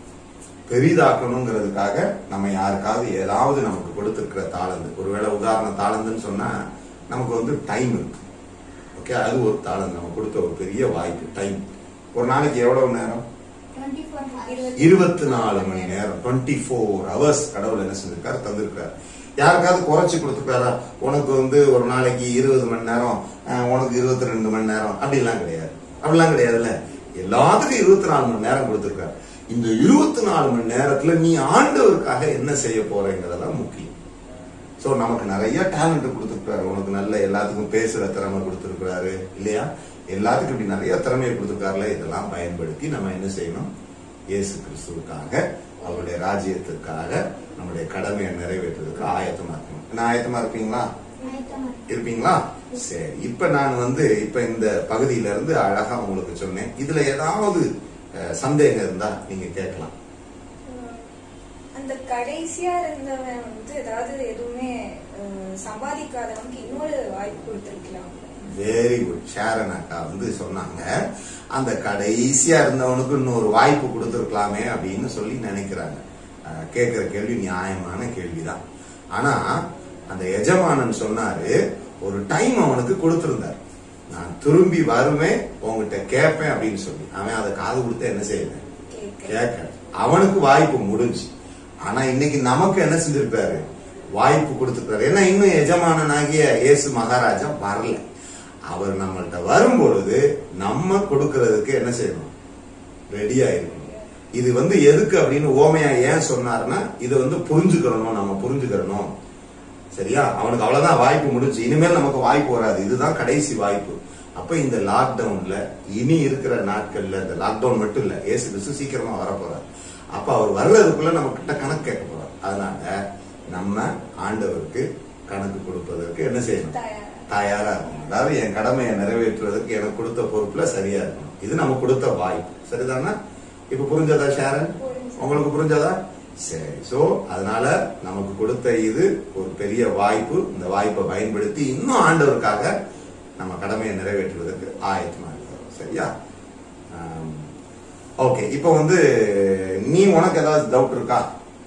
பெரிதாக்கணுங்கிறதுக்காக நம்ம யாருக்காவது ஏதாவது நமக்கு கொடுத்திருக்கிற தாளந்து ஒருவேளை உதாரணம் தாளந்துன்னு சொன்னா நமக்கு வந்து டைம் இருக்கு ஓகே அது ஒரு தாளந்து நம்ம கொடுத்த ஒரு பெரிய வாய்ப்பு டைம் ஒரு நாளைக்கு எவ்வளவு நேரம் இருபத்தி நாலு மணி நேரம் டுவெண்ட்டி ஃபோர் ஹவர்ஸ் கடவுள் என்ன செஞ்சிருக்காரு தந்திருக்காரு யாருக்காவது குறைச்சு கொடுத்துருக்காரா உனக்கு வந்து ஒரு நாளைக்கு இருபது மணி நேரம் அஹ், உனக்கு இருபத்தி ரெண்டு மணி நேரம் அப்படிலாம் கிடையாது அப்படிலாம் கிடையாதுல்ல எல்லாத்துக்கும் இருபத்தி நாலு மணி நேரம் கொடுத்துருக்காரு இந்த இருபத்தி நாலு மணி நேரத்துல நீ ஆண்டவருக்காக என்ன செய்ய போறேங்கிறதெல்லாம் முக்கியம் சோ நமக்கு நிறைய டேலண்ட் கொடுத்துருக்காரு உனக்கு நல்ல எல்லாத்துக்கும் பேசுற திறமை கொடுத்துருக்காரு இல்லையா எல்லாத்துக்கும் இப்படி நிறைய திறமையை கொடுத்துருக்காருல இதெல்லாம் பயன்படுத்தி நம்ம என்ன செய்யணும் இயேசு கிறிஸ்துவுக்காக அவருடைய ராஜ்யத்திற்காக நம்முடைய கடமையை நிறைவேற்றுறதுக்கு ஆயத்தமா இருக்கணும் என்ன ஆயத்தமா இருப்பீங்களா இருப்பீங்களா சரி இப்ப நான் வந்து இப்ப இந்த பகுதியில இருந்து அழகா உங்களுக்கு சொன்னேன் இதுல ஏதாவது அஹ், சந்தேகம் இருந்தா நீங்க கேட்கலாம் அந்த கடைசியா இருந்தவன் வந்து ஏதாவது எதுவுமே அஹ், சம்பாதிக்காதவனுக்கு இன்னொரு வாய்ப்பு கொடுத்திருக்கலாம் வெரி குட் ஷேரன் அக்கா வந்து சொன்னாங்க அந்த கடைசியா இருந்தவனுக்கு இன்னொரு வாய்ப்பு கொடுத்துருக்கலாமே அப்படின்னு சொல்லி நினைக்கிறாங்க அஹ், கேட்கிற கேள்வி நியாயமான கேள்விதான் ஆனா அந்த எஜமானன் சொன்னாரு ஒரு டைம் அவனுக்கு கொடுத்திருந்தார் நான் திரும்பி வருவேன் உங்ககிட்ட கேட்பேன் அப்படின்னு சொல்லி அவன் அதை காது கொடுத்து என்ன செய்வேன் கேட்க அவனுக்கு வாய்ப்பு முடிஞ்சு ஆனா இன்னைக்கு நமக்கு என்ன செஞ்சிருப்பாரு வாய்ப்பு கொடுத்துருக்காரு ஏன்னா இன்னும் எஜமானனாகிய இயேசு மகாராஜா வரல அவர் நம்மள்ட்ட வரும்பொழுது நம்ம கொடுக்கறதுக்கு என்ன செய்யணும் ரெடியா இருக்கணும் இது வந்து எதுக்கு அப்படின்னு ஓமையா ஏன் சொன்னாருன்னா இது வந்து புரிஞ்சுக்கிறணும் நம்ம புரிஞ்சுக்கிறணும் சரியா அவனுக்கு அவ்வளவுதான் வாய்ப்பு முடிஞ்சு இனிமேல் நமக்கு வாய்ப்பு வராது இதுதான் கடைசி வாய்ப்பு அப்ப இந்த லாக்டவுன்ல இனி இருக்கிற நாட்கள்ல இந்த லாக்டவுன் மட்டும் இல்ல ஏசு கிறிஸ்து சீக்கிரமா வரப்போறார் அப்ப அவர் வர்றதுக்குள்ள நம்ம கிட்ட கணக்கு கேட்க போறார் அதனால நம்ம ஆண்டவருக்கு கணக்கு கொடுப்பதற்கு என்ன செய்யணும் தயாரா இருக்கணும் அதாவது என் கடமையை நிறைவேற்றுவதற்கு எனக்கு கொடுத்த பொறுப்புல சரியா இருக்கணும் இது நம்ம கொடுத்த வாய்ப்பு சரிதானா இப்ப புரிஞ்சதா ஷேரன் உங்களுக்கு புரிஞ்சதா சரி சோ அதனால நமக்கு கொடுத்த இது ஒரு பெரிய வாய்ப்பு இந்த வாய்ப்பை பயன்படுத்தி இன்னும் ஆண்டவருக்காக நம்ம கடமையை நிறைவேற்றுவதற்கு ஆயத்தமா இருக்கிறோம் சரியா ஓகே இப்போ வந்து நீ உனக்கு ஏதாவது டவுட் இருக்கா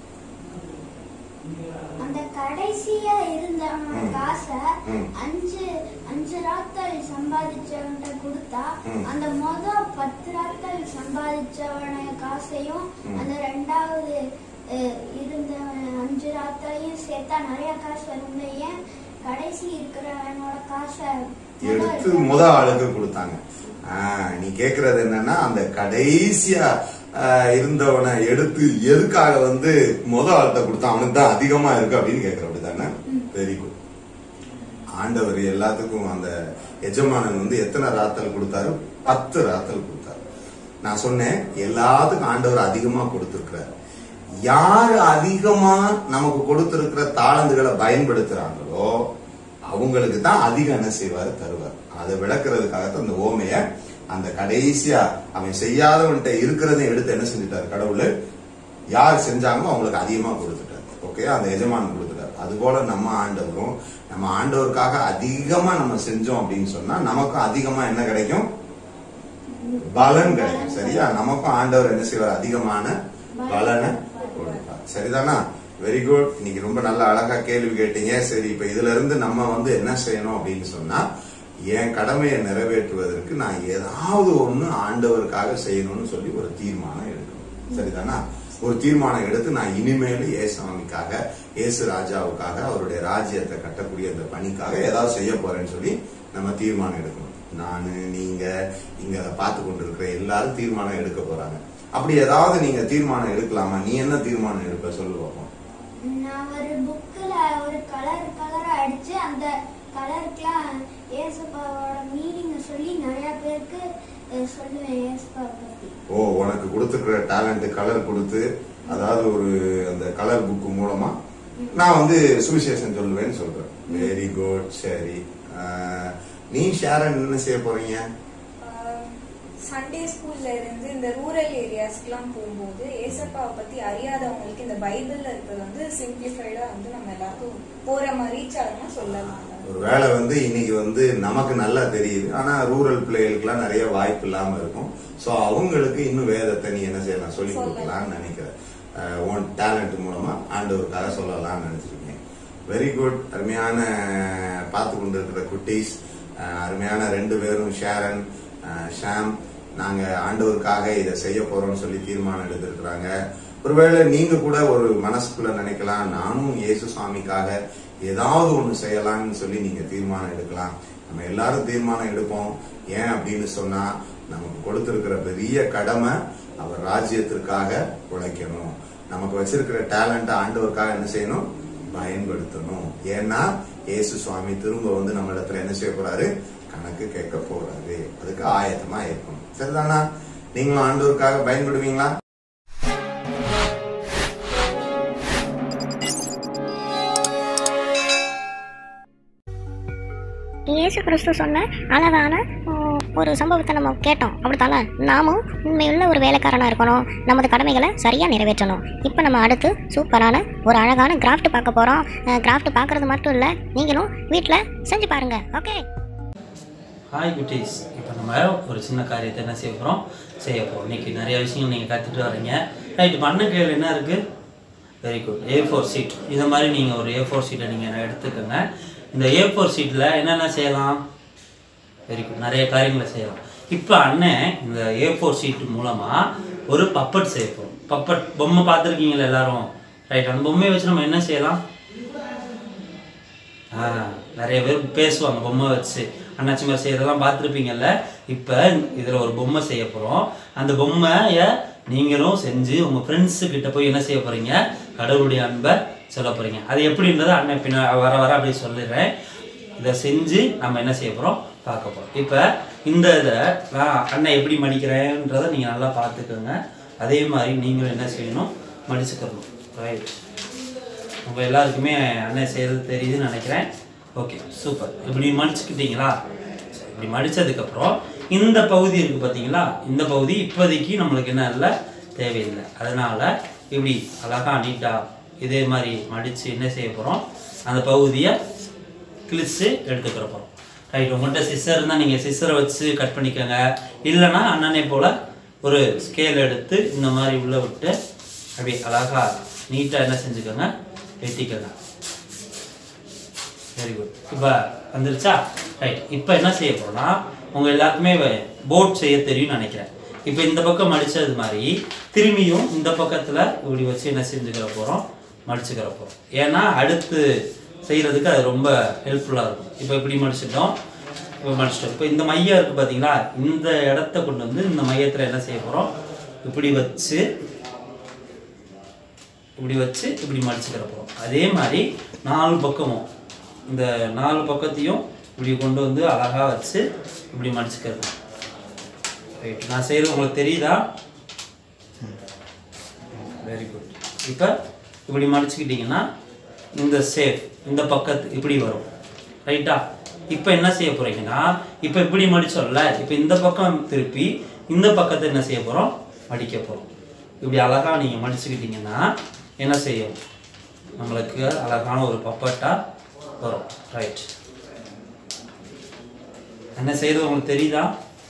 அந்த கடைசியா இருந்த ம். காசை ம். அஞ்சு அஞ்சு ராத்தல் சம்பாதிச்சவன்கிட்ட கொடுத்தா ம். அந்த மொத பத்து ராத்தல் சம்பாதிச்சவன காசையும் ம். அந்த ரெண்டாவது அஹ், இருந்தவன் அஞ்சு ராத்தலையும் சேர்த்தா நிறைய காசு வருங்க ஏன் கடைசி இருக்கிறவனோட காசை எடுத்து முத ஆளுக்கு கொடுத்தாங்க ஆஹ், நீ கேக்குறது என்னன்னா அந்த கடைசியா ஆஹ், இருந்தவனை எடுத்து எதுக்காக வந்து முத ஆள்கிட்ட கொடுத்தான் அவனுக்கு தான் அதிகமா இருக்கு அப்படின்னு கேக்குற அப்படிதானே வெரி குட் ஆண்டவர் எல்லாத்துக்கும் அந்த எஜமானன் வந்து எத்தனை ராத்தல் கொடுத்தாரு பத்து ராத்தல் கொடுத்தாரு நான் சொன்னேன் எல்லாத்துக்கும் ஆண்டவர் அதிகமா கொடுத்திருக்கிறாரு யாரு அதிகமா நமக்கு கொடுத்திருக்கிற தாளந்துகளை பயன்படுத்துறாங்களோ அவங்களுக்கு தான் அதிகம் என்ன செய்வாரு தருவார் அதை விளக்குறதுக்காகத்தான் அந்த ஓமைய அந்த கடைசியா அவன் செய்யாதவன்கிட்ட இருக்கிறதையும் எடுத்து என்ன செஞ்சுட்டாரு கடவுள் யார் செஞ்சாங்களோ அவங்களுக்கு அதிகமா கொடுத்துட்டாரு ஓகே அந்த எஜமான் கொடுத்துட்டாரு அதுபோல நம்ம ஆண்டவரும் நம்ம ஆண்டவருக்காக அதிகமா நம்ம செஞ்சோம் அப்படின்னு சொன்னா நமக்கும் அதிகமா என்ன கிடைக்கும் பலன் கிடைக்கும் சரியா நமக்கும் ஆண்டவர் என்ன செய்வார் அதிகமான பலனை கொடுப்பார் சரிதானா வெரி குட் இன்னைக்கு ரொம்ப நல்ல அழகா கேள்வி கேட்டீங்க சரி இப்ப இதுல இருந்து நம்ம வந்து என்ன செய்யணும் அப்படின்னு சொன்னா என் கடமையை நிறைவேற்றுவதற்கு நான் ஏதாவது ஒண்ணு ஆண்டவருக்காக செய்யணும்னு சொல்லி ஒரு தீர்மானம் எடுக்கணும் சரிதானா ஒரு தீர்மானம் எடுத்து நான் இனிமேல் ஏசாமிக்காக ஏசு ராஜாவுக்காக அவருடைய ராஜ்யத்தை கட்டக்கூடிய அந்த பணிக்காக ஏதாவது செய்ய போறேன்னு சொல்லி நம்ம தீர்மானம் எடுக்கணும் நானு நீங்க இங்க அதை பார்த்து கொண்டிருக்கிற எல்லாரும் தீர்மானம் எடுக்க போறாங்க அப்படி ஏதாவது நீங்க தீர்மானம் எடுக்கலாமா நீ என்ன தீர்மானம் எடுப்ப சொல்லு பார்ப்போம் நான் ஒரு புக்கில் ஒரு கலர் கலரா அடிச்சு அந்த கலருக்குலாம் ஏசப்பாவோட மீனிங்கை சொல்லி நிறைய பேருக்கு அஹ், சொல்லுவேன் ஏசப்பா பத்தி ஓ உனக்கு கொடுத்துருக்கிற டேலண்ட் கலர் கொடுத்து அதாவது ஒரு அந்த கலர் புக் மூலமா நான் வந்து சுவிசேஷன் சொல்லுவேன்னு சொல்றேன் வெரி குட் சரி ஆஹ், நீ ஷேரன் என்ன செய்ய போறீங்க சண்டே ஸ்கூல்ல இருந்து இந்த ரூரல் ஏரியாஸ்க்குலாம் போகும்போது ஏசப்பாவை பத்தி அறியாதவங்களுக்கு இந்த பைபிள்ல இருக்கிறது வந்து சிம்பிளிஃபைடா வந்து நம்ம எல்லாருக்கும் போற மாதிரி ரீச் ஆகும்னா சொல்லலாம் ஒரு வேலை வந்து இன்னைக்கு வந்து நமக்கு நல்லா தெரியுது ஆனா ரூரல் பிள்ளைகளுக்குலாம் நிறைய வாய்ப்பு இல்லாம இருக்கும் சோ அவங்களுக்கு இன்னும் வேதத்தை நீ என்ன செய்யலாம் சொல்லி கொடுக்கலாம்னு நினைக்கிறேன் அஹ் உன் டேலண்ட் மூலமா ஆண்டவருக்காக சொல்லலாம்னு நினைச்சிருக்கேன் வெரி குட் அருமையான பார்த்து கொண்டிருக்கிற குட்டீஸ் அஹ் அருமையான ரெண்டு பேரும் ஷேரன் அஹ் ஷாம் நாங்க ஆண்டவருக்காக இதை செய்ய போறோம்னு சொல்லி தீர்மானம் எடுத்திருக்கிறாங்க ஒருவேளை நீங்க கூட ஒரு மனசுக்குள்ள நினைக்கலாம் நானும் இயேசு சுவாமிக்காக ஏதாவது ஒண்ணு செய்யலாம்னு சொல்லி நீங்க தீர்மானம் எடுக்கலாம் நம்ம எல்லாரும் தீர்மானம் எடுப்போம் ஏன் அப்படின்னு சொன்னா நமக்கு கொடுத்திருக்கிற பெரிய கடமை அவர் ராஜ்யத்திற்காக உழைக்கணும் நமக்கு வச்சிருக்கிற டேலண்ட் ஆண்டவருக்காக என்ன செய்யணும் பயன்படுத்தணும் ஏன்னா இயேசு சுவாமி திரும்ப வந்து நம்ம இடத்துல என்ன செய்ய போறாரு கணக்கு கேட்க போறாரு அதுக்கு ஆயத்தமா இருக்கணும் சரிதானா நீங்களும் ஆண்டவருக்காக பயன்படுவீங்களா இயேசு கிறிஸ்து சொன்ன அழகான உம், ஒரு சம்பவத்தை நம்ம கேட்டோம் அப்படித்தானே நாமும் உண்மையுள்ள ஒரு வேலைக்காரனாக இருக்கணும் நமது கடமைகளை சரியாக நிறைவேற்றணும் இப்போ நம்ம அடுத்து சூப்பரான ஒரு அழகான கிராஃப்ட் பார்க்க போகிறோம் கிராஃப்ட் பார்க்குறது மட்டும் இல்லை நீங்களும் வீட்டில் செஞ்சு பாருங்க ஓகே ஹாய் குட்டீஸ் இப்போ நம்ம ஒரு சின்ன காரியத்தை என்ன செய்ய போகிறோம் செய்ய போகிறோம் இன்னைக்கு நிறைய விஷயங்கள் நீங்கள் கற்றுட்டு வரீங்க ரைட் பண்ண கையில் என்ன இருக்குது very good A four sheet இந்த மாதிரி நீங்கள் ஒரு ஏ ஃபோர் சீட்டை நீங்கள் எடுத்துக்கோங்க இந்த ஏ ஃபோர் சீட்டில் என்னென்ன செய்யலாம் வெரி குட் நிறைய காரியங்களை செய்யலாம் இப்போ அண்ணன் இந்த ஏ ஃபோர் சீட் மூலமாக ஒரு பப்பட் செய்ய போகிறோம் பப்பட் பொம்மை பார்த்துருக்கீங்களா எல்லாரும் ரைட் அந்த பொம்மையை வச்சு நம்ம என்ன செய்யலாம் ஆ, நிறைய பேர் பேசுவாங்க பொம்மை வச்சு அண்ணாச்சி மாதிரி செய்யறதெல்லாம் பார்த்துருப்பீங்கல்ல இப்போ இதில் ஒரு பொம்மை செய்ய போகிறோம் அந்த பொம்மையை நீங்களும் செஞ்சு உங்கள் ஃப்ரெண்ட்ஸு கிட்ட போய் என்ன செய்ய போகிறீங்க கடவுளுடைய அன்பை சொல்ல போகிறீங்க அது எப்படின்றத அண்ணன் பின்ன வர வர அப்படியே சொல்லிடுறேன் இதை செஞ்சு நம்ம என்ன செய்ய போகிறோம் பார்க்க போகிறோம் இப்போ இந்த இதை நான் அண்ணன் எப்படி மடிக்கிறேன்றதை நீங்கள் நல்லா பார்த்துக்கோங்க அதே மாதிரி நீங்களும் என்ன செய்யணும் மடிச்சுக்கணும் ரைட் உங்கள் எல்லாருக்குமே அண்ணன் செய்கிறது தெரியுதுன்னு நினைக்கிறேன் ஓகே சூப்பர் இப்படி மடிச்சுக்கிட்டீங்களா சரி, இப்படி மடித்ததுக்கப்புறம் இந்த பகுதி இருக்குது பார்த்தீங்களா இந்த பகுதி இப்போதைக்கு நம்மளுக்கு என்ன இல்லை தேவையில்லை அதனால் இப்படி அழகாக நீட்டாக இதே மாதிரி மடித்து என்ன செய்ய போகிறோம் அந்த பகுதியை கிழிச்சு எடுத்துக்கிற போகிறோம் ரைட் உங்கள்கிட்ட சிஸ்டர் இருந்தால் நீங்கள் சிஸ்டரை வச்சு கட் பண்ணிக்கோங்க இல்லைன்னா அண்ணனை போல் ஒரு ஸ்கேல் எடுத்து இந்த மாதிரி உள்ளே விட்டு அப்படி அழகாக நீட்டாக என்ன செஞ்சுக்கோங்க வெட்டிக்கோங்க வெரி குட் இப்போ வந்துருச்சா ரைட் இப்போ என்ன செய்ய போகிறோம்னா உங்கள் எல்லாருக்குமே போட் செய்ய தெரியும்னு நினைக்கிறேன் இப்போ இந்த பக்கம் மடித்தது மாதிரி திரும்பியும் இந்த பக்கத்தில் இப்படி வச்சு என்ன செஞ்சுக்கிற போகிறோம் மடிச்சுக்கிற போகிறோம் ஏன்னா அடுத்து செய்கிறதுக்கு அது ரொம்ப ஹெல்ப்ஃபுல்லாக இருக்கும் இப்போ இப்படி மடிச்சிட்டோம் இப்போ மடிச்சிட்டோம் இப்போ இந்த மையம் இருக்குது பார்த்தீங்களா இந்த இடத்த கொண்டு வந்து இந்த மையத்தில் என்ன செய்ய போகிறோம் இப்படி வச்சு இப்படி வச்சு இப்படி மடிச்சுக்கிற போகிறோம் அதே மாதிரி நாலு பக்கமும் இந்த நாலு பக்கத்தையும் இப்படி கொண்டு வந்து அழகாக வச்சு இப்படி மடிச்சுக்கிறது ரைட் நான் செய்கிறது உங்களுக்கு தெரியுதா வெரி குட் இப்போ இப்படி மடிச்சுக்கிட்டிங்கன்னா இந்த சேஃப் இந்த பக்கத்து இப்படி வரும் ரைட்டா இப்போ என்ன செய்ய போகிறீங்கன்னா இப்போ இப்படி மடிச்சோம்ல இப்போ இந்த பக்கம் திருப்பி இந்த பக்கத்தை என்ன செய்ய போகிறோம் மடிக்க போகிறோம் இப்படி அழகாக நீங்கள் மடிச்சுக்கிட்டிங்கன்னா என்ன செய்யும் நம்மளுக்கு அழகான ஒரு பப்பட்டா வரும் ரைட் என்ன செய்யறது உங்களுக்கு தெரியுதா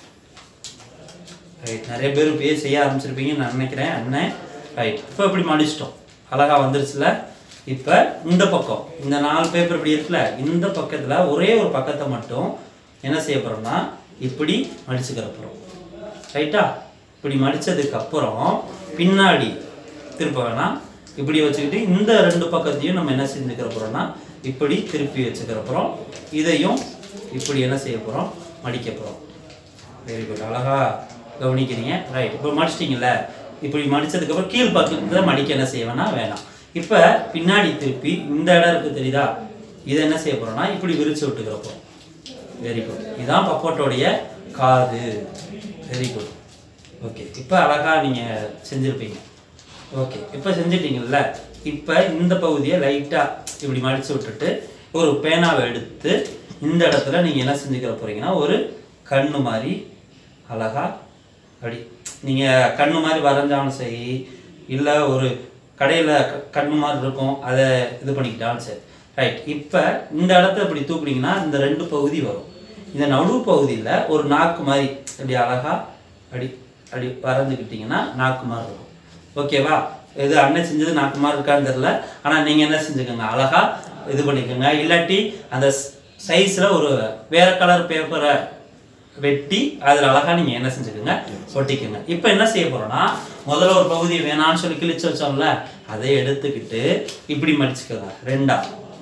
ரைட் நிறைய பேர் இப்பயே செய்ய ஆரம்பிச்சிருப்பீங்கன்னு நான் நினைக்கிறேன் அண்ணன் ரைட் இப்போ இப்படி மடிச்சிட்டோம் அழகா வந்துருச்சுல இப்போ இந்த பக்கம் இந்த நாலு பேப்பர் இப்படி இருக்குல்ல இந்த பக்கத்தில் ஒரே ஒரு பக்கத்தை மட்டும் என்ன செய்ய போகிறோம்னா இப்படி மடிச்சுக்கிற போகிறோம் ரைட்டா இப்படி மடிச்சதுக்கு அப்புறம் பின்னாடி திருப்ப வேணாம் இப்படி வச்சுக்கிட்டு இந்த ரெண்டு பக்கத்தையும் நம்ம என்ன செஞ்சுக்கிற போகிறோம்னா இப்படி திருப்பி வச்சுக்கிற போகிறோம் இதையும் இப்படி என்ன செய்ய போகிறோம் மடிக்க போகிறோம் வெரி குட் அழகா கவனிக்கிறீங்க ரைட் இப்போ மடிச்சிட்டிங்கல்ல இப்படி மடிச்சதுக்கப்புறம் கீழ் பக்கத்தில் மடிக்க என்ன செய்ய வேணாம் வேணாம் இப்போ பின்னாடி திருப்பி இந்த இடம் இருக்குது தெரியுதா இதை என்ன செய்ய போகிறோம்னா இப்படி விரிச்சு விட்டுக்கிறப்போ வெரி குட் இதுதான் பப்போட்டோடைய காது வெரி குட் ஓகே இப்போ அழகா நீங்கள் செஞ்சுருப்பீங்க ஓகே இப்போ செஞ்சிட்டீங்கல்ல இப்போ இந்த பகுதியை லைட்டாக இப்படி மடிச்சு விட்டுட்டு ஒரு பேனாவை எடுத்து இந்த இடத்துல நீங்கள் என்ன செஞ்சுக்கிற போறீங்கன்னா ஒரு கண்ணு மாதிரி அழகா அப்படி நீங்கள் கண்ணு மாதிரி வரைஞ்சாலும் சரி இல்லை ஒரு கடையில் கண்ணு மாதிரி இருக்கும் அதை இது பண்ணிக்கிட்டாலும் சரி ரைட் இப்போ இந்த இடத்த இப்படி தூக்குனீங்கன்னா இந்த ரெண்டு பகுதி வரும் இந்த நடு பகுதியில் ஒரு நாக்கு மாதிரி இப்படி அழகா அப்படி அப்படி வரைஞ்சுக்கிட்டிங்கன்னா நாக்கு மாதிரி இருக்கும் ஓகேவா இது அண்ணன் செஞ்சது நாக்கு மாதிரி இருக்கான்னு தெரில ஆனால் நீங்கள் என்ன செஞ்சுக்கோங்க அழகா இது பண்ணிக்கோங்க இல்லாட்டி அந்த சைஸில் ஒரு வேற கலர் பேப்பரை வெட்டி அதில் அழகா நீங்கள் என்ன செஞ்சுக்கோங்க ஒட்டிக்கோங்க இப்போ என்ன செய்ய போறோம்னா முதல்ல ஒரு பகுதி வேணாம்னு சொல்லி கிழிச்சு வச்சோம்ல அதை எடுத்துக்கிட்டு இப்படி மடிச்சுக்கோங்க ரெண்டா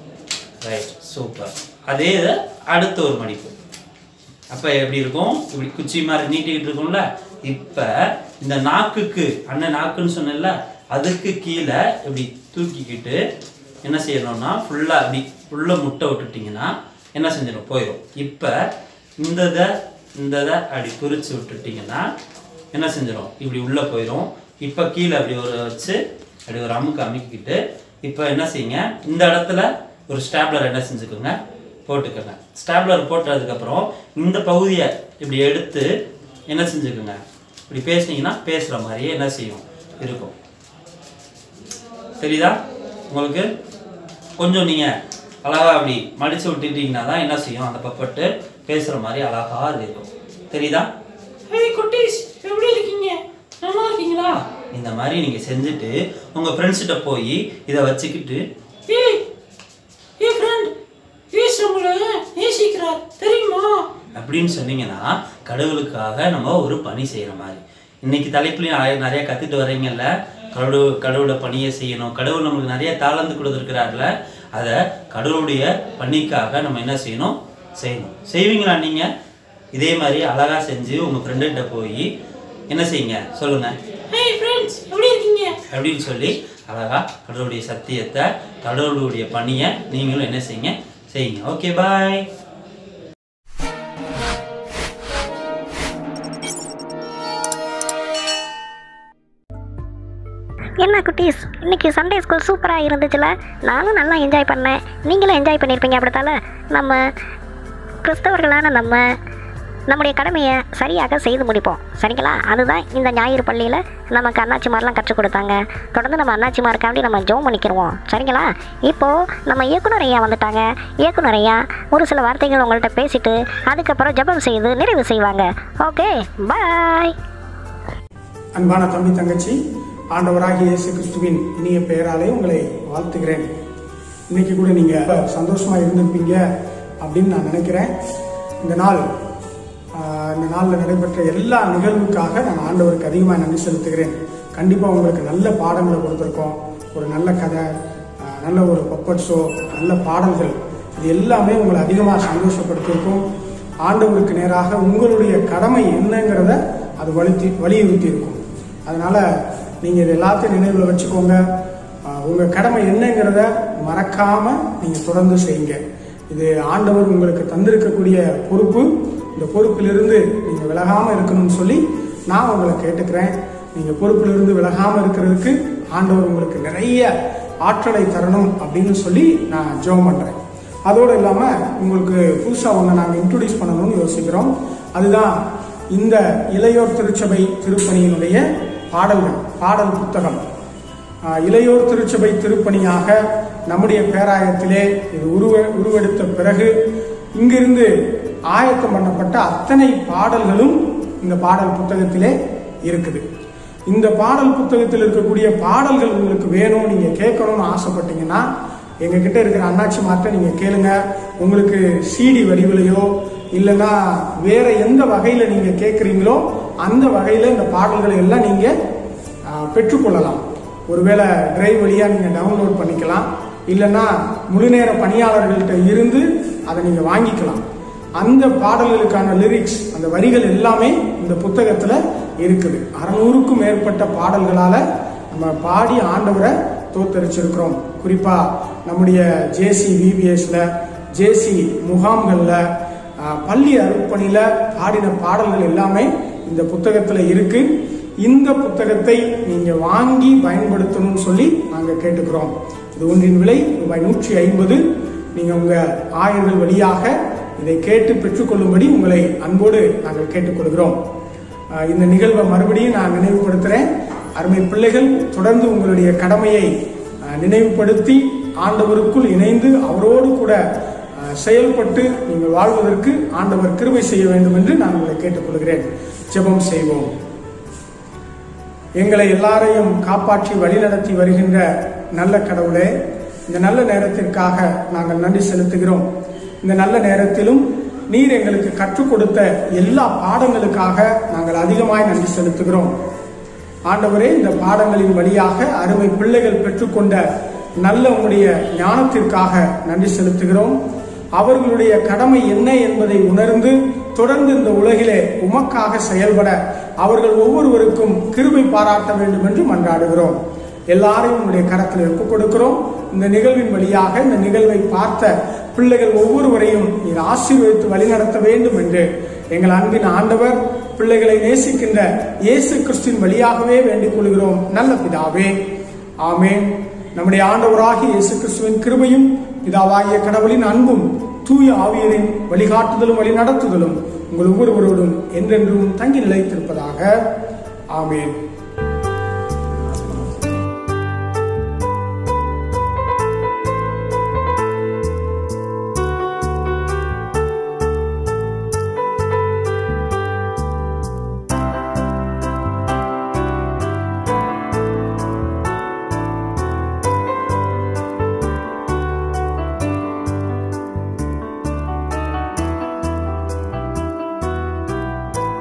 ரைட் சூப்பர் அதே இதை அடுத்த ஒரு மடிப்பு அப்போ எப்படி இருக்கும் இப்படி குச்சி மாதிரி நீட்டிக்கிட்டு இருக்கும்ல இப்போ இந்த நாக்குக்கு அண்ணன் நாக்குன்னு சொன்னேன்ல அதுக்கு கீழே இப்படி தூக்கிக்கிட்டு என்ன செய்யணும்னா ஃபுல்லாக இப்படி ஃபுல்லாக முட்டை விட்டுட்டிங்கன்னா என்ன செஞ்சிடும் போயிடும் இப்போ இந்த இதை இந்த இதை அப்படி பிரித்து விட்டுட்டிங்கன்னா என்ன செஞ்சிடும் இப்படி உள்ளே போயிடும் இப்போ கீழே அப்படி ஒரு வச்சு அப்படி ஒரு அமுக்கு அமுக்கிக்கிட்டு இப்போ என்ன செய்யுங்க இந்த இடத்துல ஒரு ஸ்டாப்லர் என்ன செஞ்சுக்கோங்க போட்டுக்கோங்க ஸ்டாப்லர் போட்டதுக்கப்புறம் இந்த பகுதியை இப்படி எடுத்து என்ன செஞ்சுக்கோங்க இப்படி பேசுனீங்கன்னா பேசுகிற மாதிரியே என்ன செய்யும் இருக்கும் தெரியுதா உங்களுக்கு கொஞ்சம் நீங்கள் அழகா அப்படி மடித்து விட்டுட்டீங்கன்னா தான் என்ன செய்யும் அந்த பப்பட்டு பேசுகிற மாதிரி அழகா இருக்கும் தெரியுதா ஹேய் குட்டீஸ் எப்படி இருக்கீங்க நல்லா இருக்கீங்களா இந்த மாதிரி நீங்கள் செஞ்சுட்டு உங்கள் ஃப்ரெண்ட்ஸ்கிட்ட போய் இதை வச்சுக்கிட்டு ஏய் ஏய் ஃப்ரெண்ட் ஏசு உங்களை நேசிக்கிறார் தெரியுமா அப்படின்னு சொன்னீங்கன்னா கடவுளுக்காக நம்ம ஒரு பணி செய்கிற மாதிரி இன்னைக்கு தலைப்புலையும் நிறைய நிறைய கற்றுட்டு வர்றீங்கல்ல கடவுள் கடவுளை பணியை செய்யணும் கடவுள் நம்மளுக்கு நிறைய தாளந்து கொடுத்துருக்கிறாருல அதை கடவுளுடைய பணிக்காக நம்ம என்ன செய்யணும் செய்யணும் செய்வீங்களா நீங்கள் இதே மாதிரி அழகா செஞ்சு உங்கள் ஃப்ரெண்டுகிட்ட போய் என்ன செய்யுங்க சொல்லுங்க ஹேய் ஃப்ரெண்ட்ஸ் எப்படி இருக்கீங்க அப்படின்னு சொல்லி அழகா கடவுளுடைய சத்தியத்தை கடவுளுடைய பணியை நீங்களும் என்ன செய்யுங்க செய்யுங்க ஓகே பாய் என்ன குட்டீஸ் இன்னைக்கு சண்டே ஸ்கூல் சூப்பராக இருந்துச்சுல நானும் நல்லா என்ஜாய் பண்ணேன் நீங்களும் என்ஜாய் பண்ணியிருப்பீங்க அப்படித்தால நம்ம கிறிஸ்தவர்களான நம்ம நம்முடைய கடமையை சரியாக செய்து முடிப்போம் சரிங்களா அதுதான் இந்த ஞாயிறு பள்ளியில் நமக்கு அண்ணாச்சிமாரெலாம் கற்றுக் கொடுத்தாங்க தொடர்ந்து நம்ம அண்ணாச்சிமாருக்காண்டி நம்ம ஜோம் பண்ணிக்கிறோம் சரிங்களா இப்போது நம்ம இயக்குனர் ஐயா வந்துட்டாங்க இயக்குனர் ஐயா ஒரு சில வார்த்தைகள் உங்கள்கிட்ட பேசிட்டு அதுக்கப்புறம் ஜெபம் செய்து நிறைவு செய்வாங்க ஓகே பாய் அன்பான தம்பி தங்கச்சி ஆண்டவராகிய இயேசு கிறிஸ்துவின் இனிய பெயராலே உங்களை வாழ்த்துகிறேன் இன்னைக்கு கூட நீங்க சந்தோஷமா இருந்திருப்பீங்க அப்படின்னு நான் நினைக்கிறேன் இந்த நாள் ஆஹ், இந்த நாளில் நடைபெற்ற எல்லா நிகழ்வுக்காக நான் ஆண்டவருக்கு அதிகமாக நன்றி செலுத்துகிறேன் கண்டிப்பாக உங்களுக்கு நல்ல பாடங்களை கொடுத்துருக்கோம் ஒரு நல்ல கதை ஆஹ், நல்ல ஒரு பப்பட் ஷோ நல்ல பாடல்கள் இது எல்லாமே உங்களை அதிகமாக சந்தோஷப்படுத்தியிருக்கும் ஆண்டவருக்கு நேராக உங்களுடைய கடமை என்னங்கிறத அது வலித்தி வலியுறுத்தி இருக்கும் அதனால நீங்க இது எல்லாத்தையும் நினைவில் வச்சுக்கோங்க ஆஹ் உங்க கடமை என்னங்கிறத மறக்காம நீங்க தொடர்ந்து செய்யுங்க இது ஆண்டவர் உங்களுக்கு தந்திருக்கக்கூடிய பொறுப்பு இந்த பொறுப்பிலிருந்து நீங்க விலகாம இருக்கணும்னு சொல்லி நான் உங்களை கேட்டுக்கிறேன் நீங்க பொறுப்பிலிருந்து விலகாம இருக்கிறதுக்கு ஆண்டவர் உங்களுக்கு நிறைய ஆற்றலை தரணும் அப்படின்னு சொல்லி நான் ஜெபம் பண்றேன் அதோடு இல்லாம உங்களுக்கு புதுசா ஒன்று நாங்கள் இன்ட்ரோடியூஸ் பண்ணணும்னு யோசிக்கிறோம் அதுதான் இந்த இளையோர் திருச்சபை திருப்பணியினுடைய பாடல்கள் பாடல் புத்தகம் ஆஹ், இளையோர் திருச்சபை திருப்பணியாக நம்முடைய பேராயத்திலே இது உருவ உருவெடுத்த பிறகு இங்கிருந்து ஆயத்தம் பண்ணப்பட்ட அத்தனை பாடல்களும் இந்த பாடல் புத்தகத்திலே இருக்குது இந்த பாடல் புத்தகத்தில் இருக்கக்கூடிய பாடல்கள் உங்களுக்கு வேணும் நீங்க கேட்கணும்னு ஆசைப்பட்டீங்கன்னா எங்க கிட்ட இருக்கிற அண்ணாச்சி மார்ட்ட நீங்க கேளுங்க உங்களுக்கு சிடி வடிவிலையோ இல்லைன்னா வேற எந்த வகையில நீங்க கேட்குறீங்களோ அந்த வகையில இந்த பாடல்களை எல்லாம் நீங்க ஆஹ், பெற்றுக்கொள்ளலாம் ஒருவேளை டிரைவ் வழியா நீங்க டவுன்லோட் பண்ணிக்கலாம் இல்லைன்னா முழுநேர பணியாளர்கள்ட்ட இருந்து அதை நீங்க வாங்கிக்கலாம் அந்த பாடல்களுக்கான லிரிக்ஸ் அந்த வரிகள் எல்லாமே இந்த புத்தகத்துல இருக்குது அறநூறுக்கும் மேற்பட்ட பாடல்களால நம்ம பாடி ஆண்டவரை தோத்தரிச்சிருக்கிறோம் குறிப்பா நம்முடைய ஜேசி விபிஎஸ்ல ஜேசி முகாம்கள்ல ஆஹ், பள்ளி அருப்பணியில பாடின பாடல்கள் எல்லாமே இந்த புத்தகத்துல இருக்கு இந்த புத்தகத்தை நீங்க வாங்கி பயன்படுத்தணும்னு சொல்லி நாங்க கேட்டுக்கிறோம் இது ஒன்றின் விலை ரூபாய் நூற்றி ஐம்பது நீங்க உங்க ஆயர்கள் வழியாக இதை கேட்டு பெற்றுக்கொள்ளும்படி உங்களை அன்போடு நாங்கள் கேட்டுக்கொள்கிறோம் ஆஹ் இந்த நிகழ்வை மறுபடியும் நான் நினைவுபடுத்துறேன் அருமை பிள்ளைகள் தொடர்ந்து உங்களுடைய கடமையை ஆஹ் நினைவுபடுத்தி ஆண்டவருக்குள் இணைந்து அவரோடு கூட ஆஹ் செயல்பட்டு நீங்கள் வாழ்வதற்கு ஆண்டவர் கிருபை செய்ய வேண்டும் என்று நான் உங்களை கேட்டுக்கொள்கிறேன் ஜெபம் செய்வோம் எங்களை எல்லாரையும் காப்பாற்றி வழிநடத்தி வருகின்ற நல்ல கடவுளே இந்த நல்ல நேரத்திற்காக நாங்கள் நன்றி செலுத்துகிறோம் இந்த நல்ல நேரத்திலும் நீர் எங்களுக்கு கற்றுக் கொடுத்த எல்லா பாடங்களுக்காக நாங்கள் அதிகமாய் நன்றி செலுத்துகிறோம் ஆண்டவரே இந்த பாடங்களின் வழியாக அருமை பிள்ளைகள் பெற்றுக்கொண்ட நல்ல உங்களுடைய ஞானத்திற்காக நன்றி செலுத்துகிறோம் அவர்களுடைய கடமை என்ன என்பதை உணர்ந்து தொடர்ந்து இந்த உலகிலே உமக்காக செயல்பட அவர்கள் ஒவ்வொருவருக்கும் கிருபை பாராட்ட வேண்டும் என்று மன்றாடுகிறோம் எல்லாரையும் உங்களுடைய கரத்தில் ஒப்புக் கொடுக்கிறோம் இந்த நிகழ்வின் வழியாக இந்த நிகழ்வை பார்த்த பிள்ளைகள் ஒவ்வொருவரையும் நீர் ஆசீர்வதித்து வழிநடத்த வேண்டும் என்று எங்கள் அன்பின் ஆண்டவர் பிள்ளைகளை நேசிக்கின்ற இயேசு கிறிஸ்துவின் வழியாகவே வேண்டிக் கொள்கிறோம் நல்ல பிதாவே ஆமென் நம்முடைய ஆண்டவராகிய இயேசு கிறிஸ்துவின் கிருபையும் பிதாவாகிய கடவுளின் அன்பும் தூய ஆவியரின் வழிகாட்டுதலும் வழி நடத்துதலும் உங்கள் ஒவ்வொருவரோடும் என்றென்றும் தங்கி நிலைத்திருப்பதாக ஆமென்